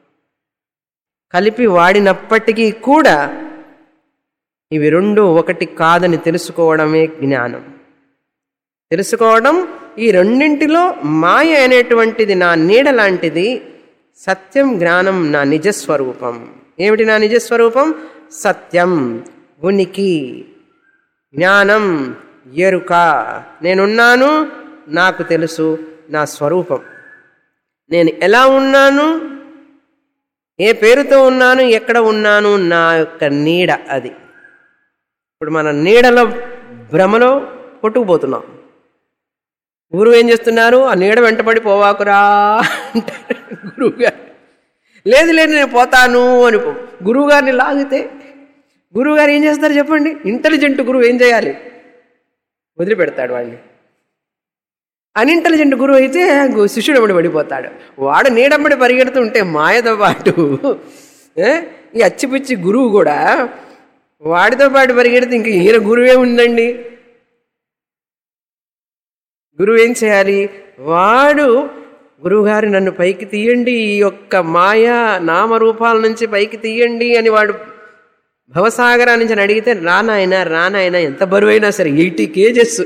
కలిపి వాడినప్పటికీ కూడా ఇవి రెండు ఒకటి కాదని తెలుసుకోవడమే జ్ఞానం తెలుసుకోవడం ఈ రెండింటిలో మాయ అనేటువంటిది నా నీడ లాంటిది సత్యం జ్ఞానం నా నిజస్వరూపం ఏమిటి నా నిజస్వరూపం సత్యం ఉనికి జ్ఞానం ఎరుక నేనున్నాను నాకు తెలుసు నా స్వరూపం నేను ఎలా ఉన్నాను ఏ పేరుతో ఉన్నాను ఎక్కడ ఉన్నాను నా యొక్క నీడ అది ఇప్పుడు మన నీడలో భ్రమలో కొట్టుకుపోతున్నాం గురువు ఏం చేస్తున్నారు ఆ నీడ వెంటబడి పోవాకురా అంటారు గురువు గారు లేదు లేదు నేను పోతాను అని పో గురువు గారిని లాగితే గురువు గారు ఏం చేస్తారు చెప్పండి ఇంటెలిజెంట్ గురువు ఏం చేయాలి వదిలిపెడతాడు వాడిని అన్ఇంటెలిజెంట్ గురువు అయితే గు- శిష్యుడు అమ్మడి పడిపోతాడు వాడు నీడమ్మడి పరిగెడుతుంటే మాయతో పాటు ఏ, ఈ అచ్చిపిచ్చి గురువు కూడా వాడితో పాటు పరిగెడితే ఇంక ఈయన గురువే ఉందండి గురువు ఏం చేయాలి వాడు గురువుగారు నన్ను పైకి తీయండి ఈ యొక్క మాయా నామరూపాల నుంచి పైకి తీయండి అని వాడు భవసాగరా నుంచి అని అడిగితే రానాయన రానాయన ఎంత బరువైనా సరే ఎయిటీ కేజెస్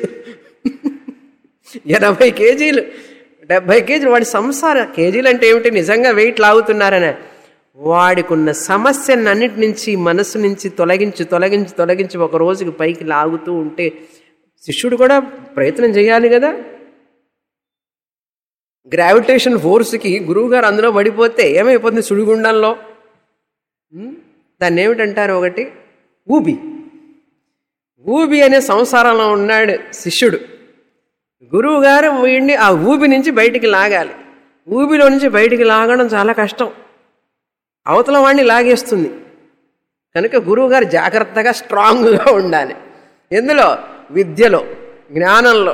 ఎనభై కేజీలు డెబ్భై కేజీలు వాడి సంసార కేజీలు అంటే ఏమిటి నిజంగా వెయిట్ లాగుతున్నారనే వాడికున్న సమస్యలన్నిటి నుంచి మనసు నుంచి తొలగించి తొలగించి తొలగించి ఒక రోజుకి పైకి లాగుతూ ఉంటే శిష్యుడు కూడా ప్రయత్నం చేయాలి కదా గ్రావిటేషన్ ఫోర్స్కి గురువుగారు అందులో పడిపోతే ఏమైపోతుంది సుడిగుండంలో ఉం? దాన్ని ఏమిటంటారు ఒకటి ఊబి ఊబి అనే సంసారంలో ఉన్నాడు శిష్యుడు గురువు గారు వీడిని ఆ ఊబి నుంచి బయటికి లాగాలి ఊబిలో నుంచి బయటికి లాగడం చాలా కష్టం అవతల వాడిని లాగేస్తుంది కనుక గురువు గారు జాగ్రత్తగా స్ట్రాంగ్గా ఉండాలి ఎందులో విద్యలో జ్ఞానంలో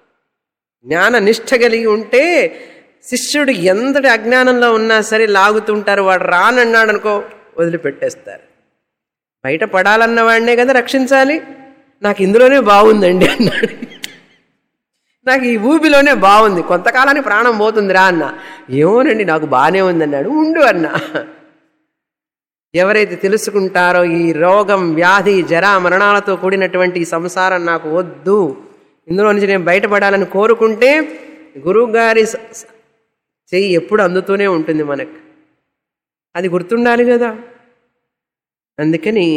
జ్ఞాన నిష్ఠ కలిగి ఉంటే శిష్యుడు ఎంతటి అజ్ఞానంలో ఉన్నా సరే లాగుతుంటారు వాడు రానన్నాడు అనుకో వదిలిపెట్టేస్తారు బయట పడాలన్న వాడినే కదా రక్షించాలి నాకు ఇందులోనే బాగుందండి అన్నాడు నాకు ఈ ఊబిలోనే బాగుంది కొంతకాలానికి ప్రాణం పోతుందిరా అన్న ఏమోనండి నాకు బాగానే ఉందన్నాడు ఉండు అన్న ఎవరైతే తెలుసుకుంటారో ఈ రోగం వ్యాధి జరా మరణాలతో కూడినటువంటి ఈ సంసారం నాకు వద్దు ఇందులో నుంచి నేను బయటపడాలని కోరుకుంటే గురువుగారి స- స- చెయ్యి ఎప్పుడు అందుతూనే ఉంటుంది మనకు అది గుర్తుండాలి కదా అందుకని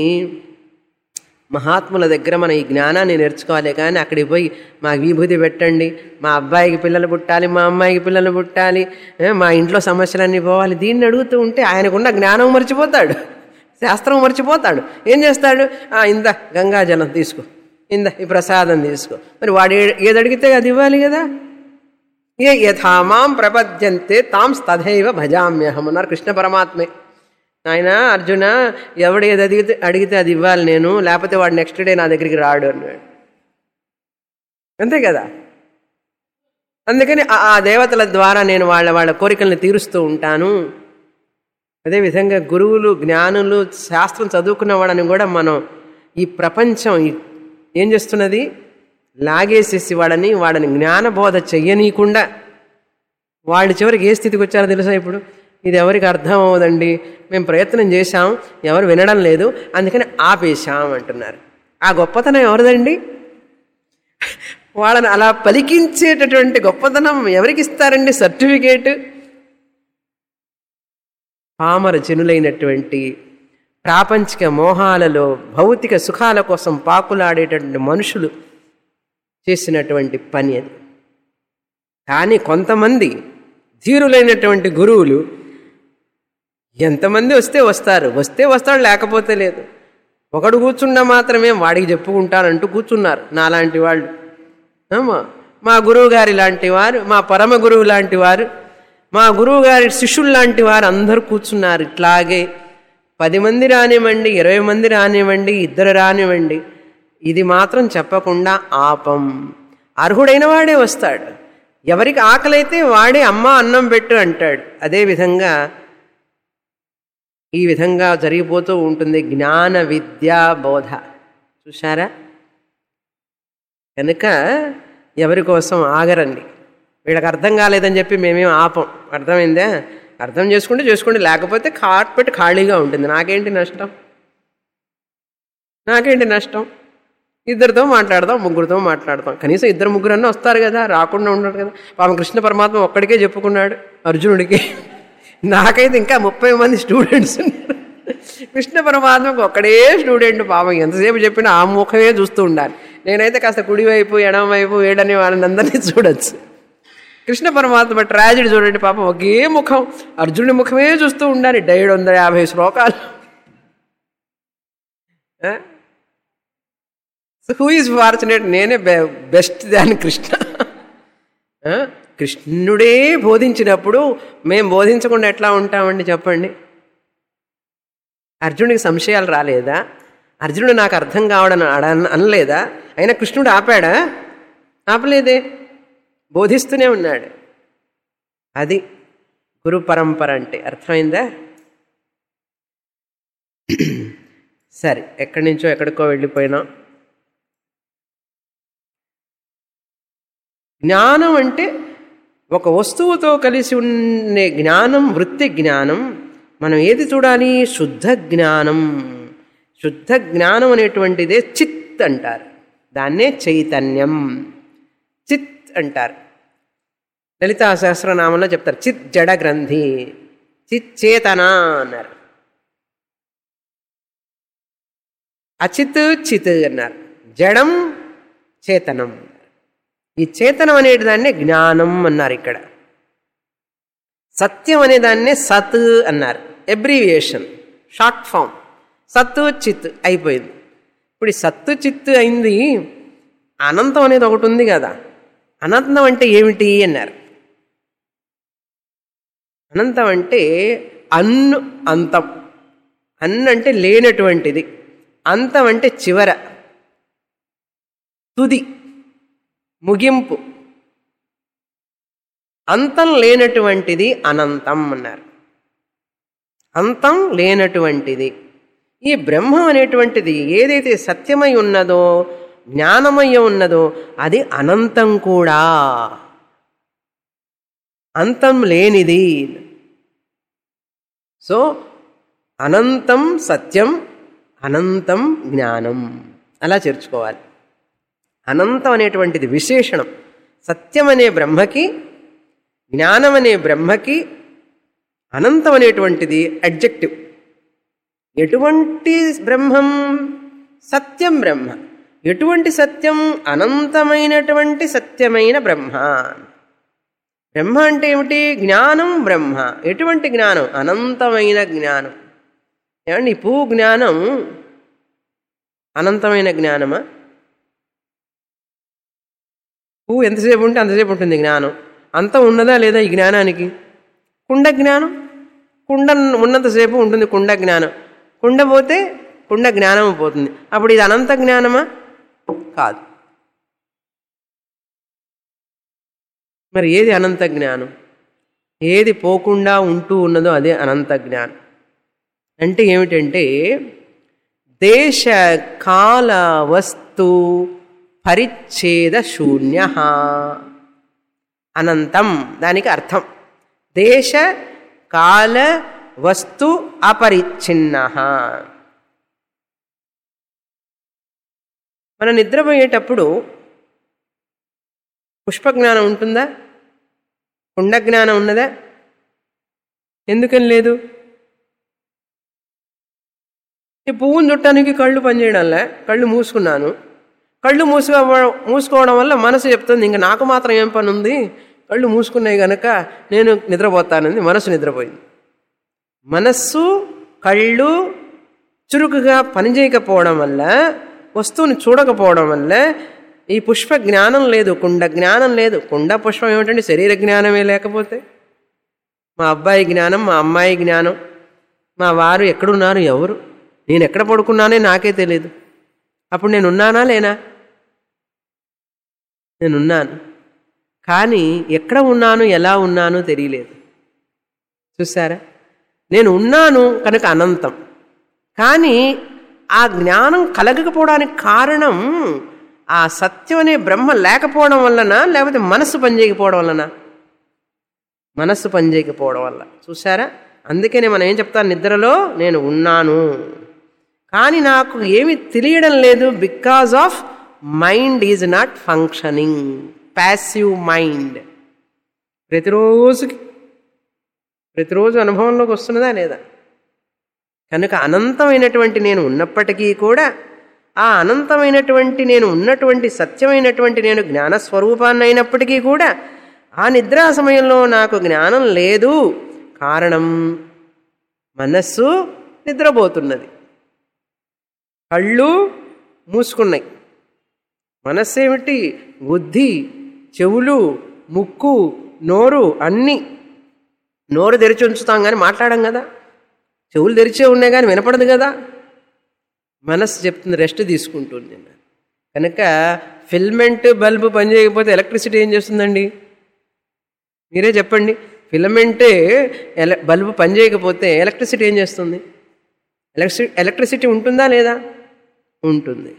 మహాత్ముల దగ్గర మనం ఈ జ్ఞానాన్ని నేర్చుకోవాలి కానీ అక్కడికి పోయి మా విభూతి పెట్టండి మా అబ్బాయికి పిల్లలు పుట్టాలి మా అమ్మాయికి పిల్లలు పుట్టాలి ఏ, మా ఇంట్లో సమస్యలన్నీ పోవాలి దీన్ని అడుగుతూ ఉంటే ఆయనకున్న జ్ఞానం మర్చిపోతాడు శాస్త్రం మర్చిపోతాడు ఏం చేస్తాడు "ఆ, ఇంద గంగాజలం తీసుకో ఇంద ఈ ప్రసాదం తీసుకో మరి వాడు ఏ- ఏది అడిగితే అది ఇవ్వాలి కదా ఏ యథామాం ప్రపద్యంతే తాం తథైవ భజామ్యహం అన్నారు కృష్ణ పరమాత్మే ఆయన అర్జున ఎవడు ఏది అడిగితే అడిగితే అది ఇవ్వాలి నేను లేకపోతే వాడు నెక్స్ట్ డే నా దగ్గరికి రాడు అన్నాడు అంతే కదా అందుకని ఆ- ఆ దేవతల ద్వారా నేను వాళ్ళ వాళ్ళ కోరికల్ని తీరుస్తూ ఉంటాను అదేవిధంగా గురువులు జ్ఞానులు శాస్త్రం చదువుకున్న వాళ్ళని కూడా మనం ఈ ప్రపంచం ఈ- ఏం చేస్తున్నది లాగేసేసి వాడని వాడని జ్ఞానబోధ చెయ్యనీయకుండా వాళ్ళు చివరికి ఏ స్థితికి వచ్చారో తెలుసా ఇప్పుడు ఇది ఎవరికి అర్థం అవ్వదండి మేము ప్రయత్నం చేశాం ఎవరు వినడం లేదు అందుకని ఆపేశాం అంటున్నారు ఆ గొప్పతనం ఎవరిదండి వాళ్ళని అలా పలికించేటటువంటి గొప్పతనం ఎవరికి ఇస్తారండి సర్టిఫికేట్ పామర జనులైనటువంటి ప్రాపంచిక మోహాలలో భౌతిక సుఖాల కోసం పాకులాడేటటువంటి మనుషులు చేసినటువంటి పని అది కానీ కొంతమంది ధీరులైనటువంటి గురువులు ఎంతమంది వస్తే వస్తారు వస్తే వస్తాడు లేకపోతే లేదు ఒకడు కూర్చున్నా మాత్రమే వాడికి చెప్పుకుంటానంటూ కూర్చున్నారు నాలాంటి వాళ్ళు ఆమా. మా గురువు గారి లాంటి వారు మా పరమ గురువు లాంటి వారు మా గురువు గారి శిష్యులు లాంటి వారు అందరూ కూర్చున్నారు ఇట్లాగే పది మంది రానివ్వండి ఇరవై మంది రానివ్వండి ఇద్దరు రానివ్వండి ఇది మాత్రం చెప్పకుండా ఆపం అర్హుడైన వాడే వస్తాడు ఎవరికి ఆకలైతే వాడే అమ్మ అన్నం పెట్టు అంటాడు అదేవిధంగా ఈ విధంగా జరిగిపోతూ ఉంటుంది జ్ఞాన విద్యా బోధ చూశారా కనుక ఎవరి కోసం ఆగరండి వీళ్ళకి అర్థం కాలేదని చెప్పి మేమేం ఆపం అర్థమైందా అర్థం చేసుకుంటే చేసుకోండి లేకపోతే కార్పెట్ ఖాళీగా ఉంటుంది నాకేంటి నష్టం నాకేంటి నష్టం ఇద్దరితో మాట్లాడదాం ముగ్గురితో మాట్లాడతాం కనీసం ఇద్దరు ముగ్గురు అన్న వస్తారు కదా రాకుండా ఉండడు కదా పాపం కృష్ణ పరమాత్మ ఒక్కడికే చెప్పుకున్నాడు అర్జునుడికి నాకైతే ఇంకా ముప్పై మంది స్టూడెంట్స్ ఉన్నారు కృష్ణ పరమాత్మకు ఒక్కడే స్టూడెంట్ పాపం ఎంతసేపు చెప్పినా ఆ ముఖమే చూస్తూ ఉండాలి నేనైతే కాస్త కుడివైపు ఎడమవైపు వేడని వాళ్ళని అందరినీ చూడొచ్చు కృష్ణ పరమాత్మ ట్రాజడీ చూడండి పాపం ఒకే ముఖం అర్జునుడి ముఖమే చూస్తూ ఉండాలి డైడ్ వందల యాభై శ్లోకాలు హూ ఈజ్ ఫార్చునేట్ నేనే బెస్ట్ దాని కృష్ణ ఆ? కృష్ణుడే బోధించినప్పుడు మేము బోధించకుండా ఎట్లా ఉంటామండి చెప్పండి అర్జునుడికి సంశయాలు రాలేదా అర్జునుడు నాకు అర్థం కావడం అడ అనలేదా అయినా కృష్ణుడు ఆపాడా ఆపలేదే బోధిస్తూనే ఉన్నాడు అది గురు పరంపర అంటే అర్థమైందా సరే ఎక్కడి నుంచో ఎక్కడికో వెళ్ళిపోయినాం జ్ఞానం అంటే ఒక వస్తువుతో కలిసి ఉండే జ్ఞానం వృత్తి జ్ఞానం మనం ఏది చూడాలి శుద్ధ జ్ఞానం శుద్ధ జ్ఞానం అనేటువంటిదే చిత్ అంటారు దాన్నే చైతన్యం చిత్ అంటారు లలితా సహస్రనామంలో చెప్తారు చిత్ జడ గ్రంథి చిత్ చేతన అన్నారు అచిత్ చిత్ అన్నారు జడం చేతనం ఈ చేతనం అనే దాన్నే జ్ఞానం అన్నారు ఇక్కడ సత్యం అనే దాన్నే సత్ అన్నారు ఎబ్రివియేషన్ షార్ట్ ఫామ్ సత్తు చిత్ అయిపోయింది ఇప్పుడు ఈ సత్తు చిత్ అయింది అనంతం అనేది ఒకటి ఉంది కదా అనంతం అంటే ఏమిటి అన్నారు అనంతం అంటే అన్ను అంతం అన్ను అంటే లేనటువంటిది అంతం అంటే చివర తుది ముగింపు అంతం లేనటువంటిది అనంతం అన్నారు అంతం లేనటువంటిది ఈ బ్రహ్మం అనేటువంటిది ఏదైతే సత్యమై ఉన్నదో జ్ఞానమయ ఉన్నదో అది అనంతం కూడా అంతం లేనిది సో అనంతం సత్యం అనంతం జ్ఞానం అలా చేర్చుకోవాలి అనంతం అనేటువంటిది విశేషణం సత్యం అనే బ్రహ్మకి జ్ఞానం అనే బ్రహ్మకి అనంతం అనేటువంటిది అడ్జెక్టివ్ ఎటువంటి బ్రహ్మం సత్యం బ్రహ్మ ఎటువంటి సత్యం అనంతమైనటువంటి సత్యమైన బ్రహ్మ బ్రహ్మ అంటే ఏమిటి జ్ఞానం బ్రహ్మ ఎటువంటి జ్ఞానం అనంతమైన జ్ఞానం ఏమండి ఈ పువ్వు జ్ఞానం అనంతమైన జ్ఞానమా పువ్వు ఎంతసేపు ఉంటే అంతసేపు ఉంటుంది జ్ఞానం అంతం ఉన్నదా లేదా ఈ జ్ఞానానికి కుండ జ్ఞానం కుండ ఉన్నంతసేపు ఉంటుంది కుండ జ్ఞానం కుండ పోతే కుండ జ్ఞానం పోతుంది అప్పుడు ఇది అనంత జ్ఞానమా కాదు మరి ఏది అనంత జ్ఞానం ఏది పోకుండా ఉంటూ ఉన్నదో అదే అనంత జ్ఞానం అంటే ఏమిటంటే దేశ కాల వస్తు పరిచ్ఛేద శూన్య అనంతం దానికి అర్థం దేశ కాల వస్తు అపరిచ్ఛిన్న మనం నిద్రపోయేటప్పుడు పుష్పజ్ఞానం ఉంటుందా కుండ జ్ఞానం ఉన్నదా ఎందుకని లేదు ఈ పువ్వును చుట్టానికి కళ్ళు పనిచేయడంలే కళ్ళు మూసుకున్నాను కళ్ళు మూసుకో మూసుకోవడం వల్ల మనసు చెప్తుంది ఇంకా నాకు మాత్రం ఏం పని ఉంది కళ్ళు మూసుకున్నాయి గనక నేను నిద్రపోతానంది మనసు నిద్రపోయింది మనస్సు కళ్ళు చురుకుగా పనిచేయకపోవడం వల్ల వస్తువుని చూడకపోవడం వల్ల ఈ పుష్ప జ్ఞానం లేదు కుండ జ్ఞానం లేదు కుండ పుష్పం ఏమిటంటే శరీర జ్ఞానమే లేకపోతే మా అబ్బాయి జ్ఞానం మా అమ్మాయి జ్ఞానం మా వారు ఎక్కడున్నారు ఎవరు నేను ఎక్కడ పడుకున్నానే నాకే తెలియదు అప్పుడు నేను ఉన్నానా లేనా నేనున్నాను కానీ ఎక్కడ ఉన్నాను ఎలా ఉన్నానో తెలియలేదు చూసారా నేను ఉన్నాను కనుక అనంతం కానీ ఆ జ్ఞానం కలగకపోవడానికి కారణం ఆ సత్యం అనే బ్రహ్మ లేకపోవడం వలన లేకపోతే మనస్సు పనిచేయకపోవడం వలన మనస్సు పనిచేయకపోవడం వల్ల చూసారా అందుకనే మనం ఏం చెప్తాం నిద్రలో నేను ఉన్నాను కానీ నాకు ఏమి తెలియడం లేదు because of mind is not functioning passive mind ప్రతిరోజుకి ప్రతిరోజు అనుభవంలోకి వస్తున్నదా లేదా కనుక అనంతమైనటువంటి నేను ఉన్నప్పటికీ కూడా ఆ అనంతమైనటువంటి నేను ఉన్నటువంటి సత్యమైనటువంటి నేను జ్ఞానస్వరూపాన్ని అయినప్పటికీ కూడా ఆ నిద్రా సమయంలో నాకు జ్ఞానం లేదు కారణం మనస్సు నిద్రపోతున్నది కళ్ళు మూసుకున్నాయి మనస్సు ఏమిటి బుద్ధి చెవులు ముక్కు నోరు అన్నీ నోరు తెరిచి ఉంచుతాం కానీ మాట్లాడం కదా చెవులు తెరిచే ఉన్నాయి కానీ వినపడదు కదా మనస్సు చెప్తుంది రెస్ట్ తీసుకుంటుంది కనుక ఫిల్మెంట్ బల్బు పనిచేయకపోతే ఎలక్ట్రిసిటీ ఏం చేస్తుందండి మీరే చెప్పండి ఫిలమెంటే ఎల బల్బు పనిచేయకపోతే ఎలక్ట్రిసిటీ ఏం చేస్తుంది ఎలక్ట్రి ఎలక్ట్రిసిటీ ఉంటుందా లేదా ఉంటుంది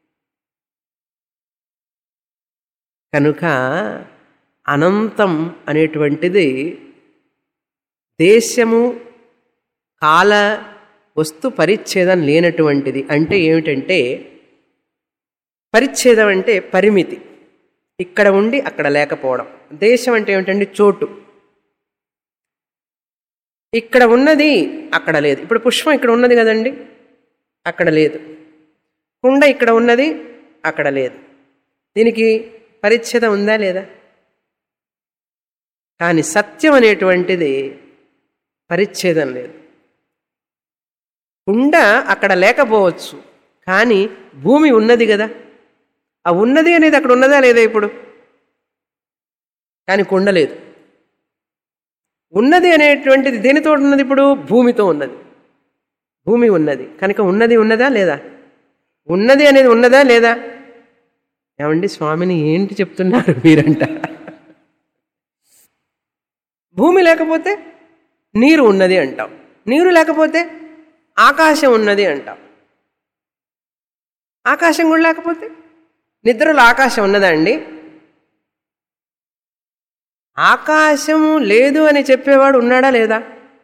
కనుక అనంతం అనేటువంటిది దేశము కాల వస్తు పరిచ్ఛేదం లేనటువంటిది అంటే ఏమిటంటే పరిచ్ఛేదం అంటే పరిమితి ఇక్కడ ఉండి అక్కడ లేకపోవడం దేశం అంటే ఏమిటండి చోటు ఇక్కడ ఉన్నది అక్కడ లేదు ఇప్పుడు పుష్పం ఇక్కడ ఉన్నది కదండి అక్కడ లేదు కుండ ఇక్కడ ఉన్నది అక్కడ లేదు దీనికి పరిచ్ఛేదం ఉందా లేదా కానీ సత్యం అనేటువంటిది పరిచ్ఛేదం లేదు కుండ అక్కడ లేకపోవచ్చు కానీ భూమి ఉన్నది కదా ఆ ఉన్నది అనేది అక్కడ ఉన్నదా లేదా ఇప్పుడు కానీ కుండ లేదు ఉన్నది అనేటువంటిది దేనితో ఉన్నది ఇప్పుడు భూమితో ఉన్నది భూమి ఉన్నది కనుక ఉన్నది ఉన్నదా లేదా ఉన్నది అనేది ఉన్నదా లేదా ఏమండి స్వామిని ఏంటి చెప్తున్నారు మీరంట భూమి లేకపోతే నీరు ఉన్నది అంటాం నీరు లేకపోతే ఆకాశం ఉన్నది అంటాం ఆకాశం కూడా లేకపోతే నిద్రలో ఆకాశం ఉన్నదా అండి ఆకాశము లేదు అని చెప్పేవాడు ఉన్నాడా లేదా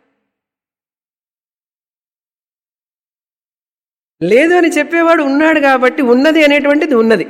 లేదు అని చెప్పేవాడు ఉన్నాడు కాబట్టి ఉన్నది అనేటువంటిది ఉన్నది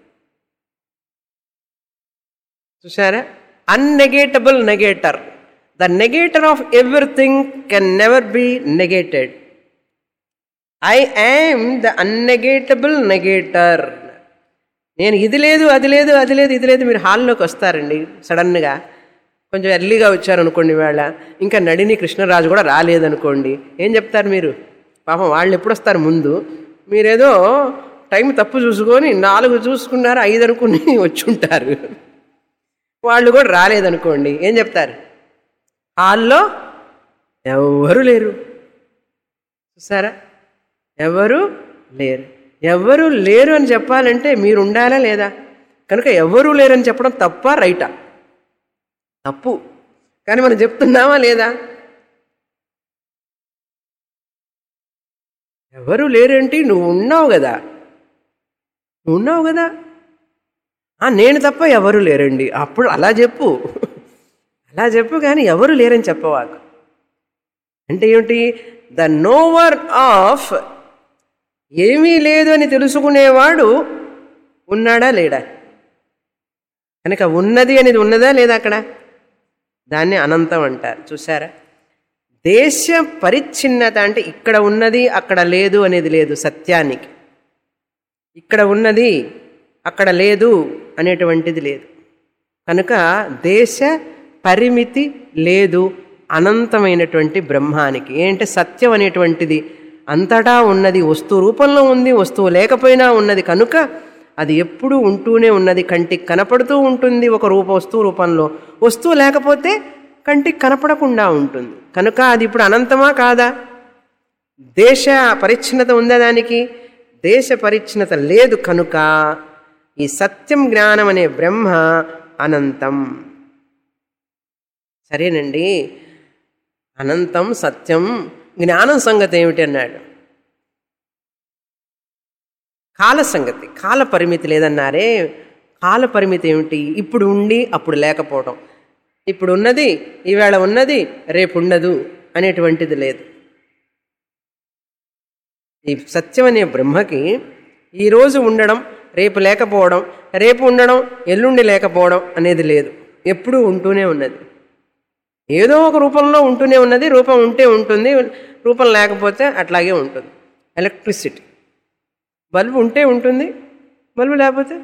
చూసారా unnegatable negator the negator of everything can never be negated I am the unnegatable negator నేను ఇది లేదు అది లేదు అది లేదు ఇది లేదు మీరు హాల్లోకి వస్తారండి సడన్గా కొంచెం ఎర్లీగా వచ్చారనుకోండి వేళ ఇంకా నడిని కృష్ణరాజు కూడా రాలేదనుకోండి ఏం చెప్తారు మీరు పాపం వాళ్ళు ఎప్పుడు వస్తారు ముందు మీరేదో టైం తప్పు చూసుకొని నాలుగు చూసుకున్నారు ఐదు అనుకుని వచ్చి ఉంటారు వాళ్ళు కూడా రాలేదనుకోండి ఏం చెప్తారు హాల్లో ఎవరు లేరు చూసారా ఎవరు లేరు ఎవరు లేరు అని చెప్పాలంటే మీరు ఉండాలా లేదా కనుక ఎవరు లేరని చెప్పడం తప్ప రైటా తప్పు కానీ మనం చెప్తున్నామా లేదా ఎవరు లేరేంటి నువ్వు ఉన్నావు కదా నువ్వు ఉన్నావు కదా ఆ నేను తప్ప ఎవరు లేరండి అప్పుడు అలా చెప్పు అలా చెప్పు కానీ ఎవరు లేరని చెప్పవాకు అంటే ఏమిటి ద నోవర్ ఆఫ్ ఏమీ లేదు అని తెలుసుకునేవాడు ఉన్నాడా లేడా కనుక ఉన్నది అనేది ఉన్నదా లేదా అక్కడ దాన్ని అనంతం అంటారు చూసారా దేశ పరిచ్ఛిన్నత అంటే ఇక్కడ ఉన్నది అక్కడ లేదు అనేది లేదు సత్యానికి ఇక్కడ ఉన్నది అక్కడ లేదు అనేటువంటిది లేదు కనుక దేశ పరిమితి లేదు అనంతమైనటువంటి బ్రహ్మానికి ఏంటంటే సత్యం అనేటువంటిది అంతటా ఉన్నది వస్తువు రూపంలో ఉంది వస్తువు లేకపోయినా ఉన్నది కనుక అది ఎప్పుడూ ఉంటూనే ఉన్నది కంటికి కనపడుతూ ఉంటుంది ఒక రూప వస్తువు రూపంలో వస్తువు లేకపోతే కంటికి కనపడకుండా ఉంటుంది కనుక అది ఇప్పుడు అనంతమా కాదా దేశ పరిచ్ఛిన్నత ఉందా దానికి దేశ పరిచ్ఛిన్నత లేదు కనుక ఈ సత్యం జ్ఞానం అనే బ్రహ్మ అనంతం సరేనండి అనంతం సత్యం జ్ఞానం సంగతి ఏమిటి అన్నాడు కాల సంగతి కాల పరిమితి లేదన్నారే కాల పరిమితి ఏమిటి ఇప్పుడు ఉండి అప్పుడు లేకపోవడం ఇప్పుడు ఉన్నది ఈవేళ ఉన్నది రేపు ఉండదు అనేటువంటిది లేదు ఈ సత్యం అనే బ్రహ్మకి ఈరోజు ఉండడం రేపు లేకపోవడం రేపు ఉండడం ఎల్లుండి లేకపోవడం అనేది లేదు ఎప్పుడూ ఉంటూనే ఉన్నది ఏదో ఒక రూపంలో ఉంటూనే ఉన్నది రూపం ఉంటే ఉంటుంది రూపం లేకపోతే అట్లాగే ఉంటుంది ఎలక్ట్రిసిటీ బల్బు ఉంటే ఉంటుంది బల్బు లేకపోతే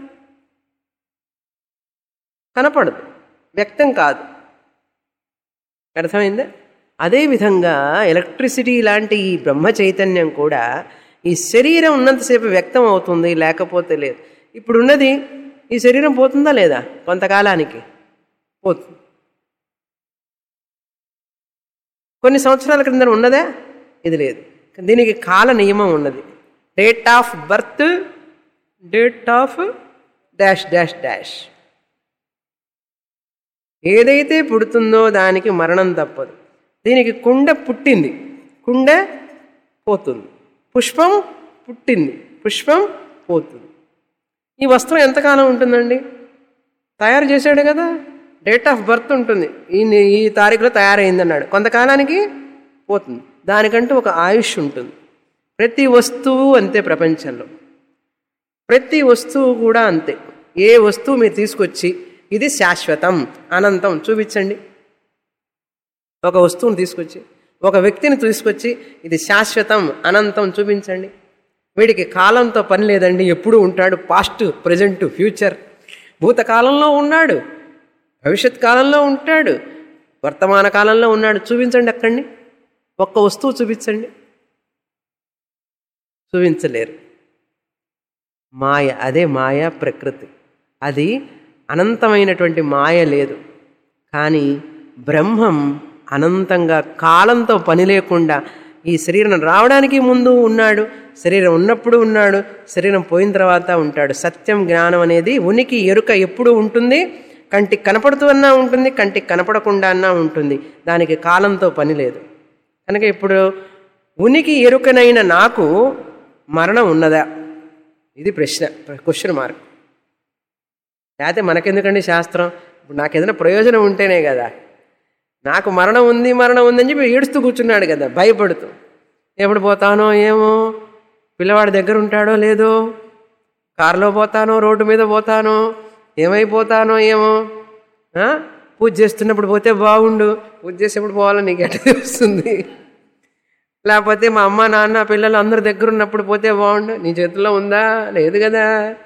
కనపడదు వ్యక్తం కాదు అర్థమైందా అదేవిధంగా ఎలక్ట్రిసిటీ లాంటి ఈ బ్రహ్మ చైతన్యం కూడా ఈ శరీరం ఉన్నంతసేపు వ్యక్తం అవుతుంది లేకపోతే లేదు ఇప్పుడున్నది ఈ శరీరం పోతుందా లేదా కొంతకాలానికి పోతుంది కొన్ని సంవత్సరాల క్రింద ఉన్నదా ఇది లేదు దీనికి కాల నియమం ఉన్నది date of birth date of dash dash dash ఏదైతే పుడుతుందో దానికి మరణం తప్పదు దీనికి కుండ పుట్టింది కుండ పోతుంది పుష్పం పుట్టింది పుష్పం పోతుంది ఈ వస్త్రం ఎంతకాలం ఉంటుందండి తయారు చేశాడు కదా డేట్ ఆఫ్ బర్త్ ఉంటుంది ఈ ఈ తారీఖులో తయారైందన్నాడు కొంతకాలానికి పోతుంది దానికంటూ ఒక ఆయుష్ ఉంటుంది ప్రతి వస్తువు అంతే ప్రపంచంలో ప్రతి వస్తువు కూడా అంతే ఏ వస్తువు మీరు తీసుకొచ్చి ఇది శాశ్వతం అనంతం చూపించండి ఒక వస్తువుని తీసుకొచ్చి ఒక వ్యక్తిని తీసుకొచ్చి ఇది శాశ్వతం అనంతం చూపించండి వీడికి కాలంతో పని లేదండి ఎప్పుడు ఉంటాడు పాస్ట్ ప్రజెంట్ ఫ్యూచర్ భూతకాలంలో ఉన్నాడు భవిష్యత్ కాలంలో ఉంటాడు వర్తమాన కాలంలో ఉన్నాడు చూపించండి అక్కడిని ఒక్క వస్తువు చూపించండి చూపించలేరు మాయ అదే మాయ ప్రకృతి అది అనంతమైనటువంటి మాయ లేదు కానీ బ్రహ్మం అనంతంగా కాలంతో పని లేకుండా ఈ శరీరం రావడానికి ముందు ఉన్నాడు శరీరం ఉన్నప్పుడు ఉన్నాడు శరీరం పోయిన తర్వాత ఉంటాడు సత్యం జ్ఞానం అనేది ఉనికి ఎరుక ఎప్పుడు ఉంటుంది కంటికి కనపడుతూ అన్నా ఉంటుంది కంటికి కనపడకుండా అన్నా ఉంటుంది దానికి కాలంతో పని లేదు కనుక ఇప్పుడు ఉనికి ఎరుకనైన నాకు మరణం ఉన్నదా ఇది ప్రశ్న క్వశ్చన్ మార్క్ లేకపోతే మనకెందుకండి శాస్త్రం ఇప్పుడు నాకు ఏదైనా ప్రయోజనం ఉంటేనే కదా నాకు మరణం ఉంది మరణం ఉందని చెప్పి ఏడుస్తూ కూర్చున్నాడు కదా భయపడుతూ ఎప్పుడు పోతానో ఏమో పిల్లవాడి దగ్గర ఉంటాడో లేదో కారులో పోతానో రోడ్డు మీద పోతానో ఏమైపోతానో ఏమో ఆ? పూజ చేస్తున్నప్పుడు పోతే బాగుండు పూజ చేసేప్పుడు పోవాలని నీకు ఎట్ట తెలుస్తుంది లేకపోతే మా అమ్మ నాన్న పిల్లలు అందరి దగ్గర ఉన్నప్పుడు పోతే బాగుండు నీ చేతిలో ఉందా లేదు కదా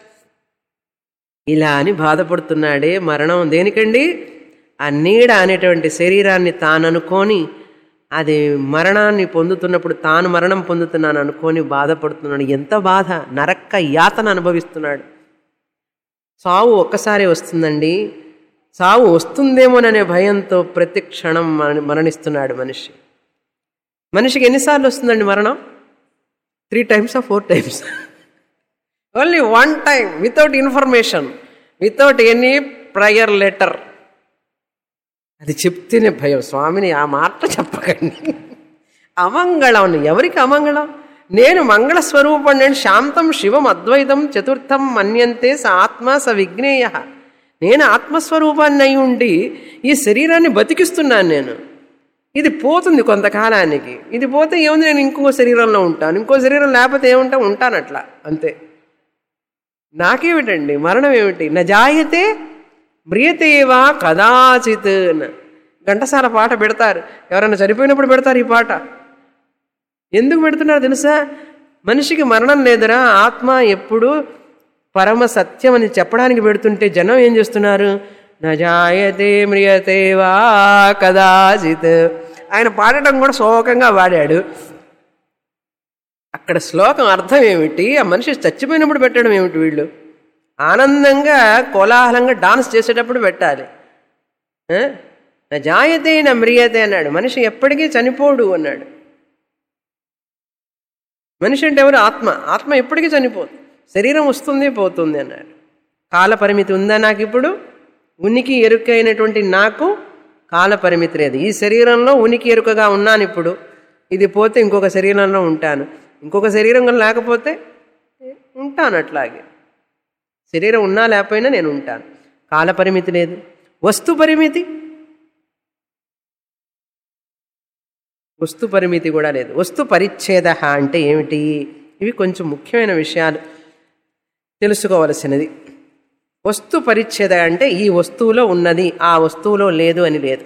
ఇలా అని బాధపడుతున్నాడే మరణం దేనికండి ఆ నీడ అనేటువంటి శరీరాన్ని తాను అనుకొని అది మరణాన్ని పొందుతున్నప్పుడు తాను మరణం పొందుతున్నాను అనుకొని బాధపడుతున్నాడు ఎంత బాధ నరక్క యాతన అనుభవిస్తున్నాడు సావు ఒక్కసారి వస్తుందండి సావు వస్తుందేమోననే భయంతో ప్రతి క్షణం మరణి- మరణిస్తున్నాడు మనిషి మనిషికి ఎన్నిసార్లు వస్తుందండి మరణం three times four times only one time without information without any prior letter అది చెప్తేనే భయం స్వామిని ఆ మాట చెప్పకండి అమంగళం ఎవరికి అమంగళం నేను మంగళ స్వరూపం నేను శాంతం శివం అద్వైతం చతుర్థం మన్యంతే స ఆత్మ స విజ్ఞేయ నేను ఆత్మస్వరూపాన్ని అయి ఉండి ఈ శరీరాన్ని బతికిస్తున్నాను నేను ఇది పోతుంది కొంతకాలానికి ఇది పోతే ఏముంది నేను ఇంకో శరీరంలో ఉంటాను ఇంకో శరీరం లేకపోతే ఏముంటా ఉంటాను అట్లా అంతే నాకేమిటండి మరణం ఏమిటి నా జాయతే మ్రియతేవా కదాచిత్ అన్న. ఘంటసాల పాట పెడతారు ఎవరైనా చనిపోయినప్పుడు పెడతారు ఈ పాట ఎందుకు పెడుతున్నారు తెలుసా మనిషికి మరణం లేదురా ఆత్మ ఎప్పుడు పరమ సత్యం అని చెప్పడానికి పెడుతుంటే జనం ఏం చేస్తున్నారు నజాయతే మ్రియతే వా కదాచిత్ ఆయన పాడటం కూడా శోకంగా పాడాడు అక్కడ శ్లోకం అర్థం ఏమిటి ఆ మనిషి చచ్చిపోయినప్పుడు పెట్టడం ఏమిటి వీళ్ళు ఆనందంగా కోలాహలంగా డాన్స్ చేసేటప్పుడు పెట్టాలి ఆ? నా జాయతే నా మ్రియతే అన్నాడు మనిషి ఎప్పటికీ చనిపోడు అన్నాడు మనిషి అంటే ఎవరు ఆత్మ ఆత్మ ఎప్పటికీ చనిపోదు శరీరం వస్తుంది పోతుంది అన్నాడు కాల పరిమితి ఉందా నాకు ఇప్పుడు ఉనికి ఎరుక అయినటువంటి నాకు కాల పరిమితి లేదు ఈ శరీరంలో ఉనికి ఎరుకగా ఉన్నాను ఇప్పుడు ఇది పోతే ఇంకొక శరీరంలో ఉంటాను ఇంకొక శరీరం లేకపోతే ఉంటాను అట్లాగే శరీరం ఉన్నా లేకపోయినా నేను ఉంటాను కాల పరిమితి లేదు వస్తు పరిమితి వస్తు పరిమితి కూడా లేదు వస్తు పరిచ్ఛేద అంటే ఏమిటి ఇవి కొంచెం ముఖ్యమైన విషయాలు తెలుసుకోవలసినది వస్తు పరిచ్ఛేద అంటే ఈ వస్తువులో ఉన్నది ఆ వస్తువులో లేదు అని లేదు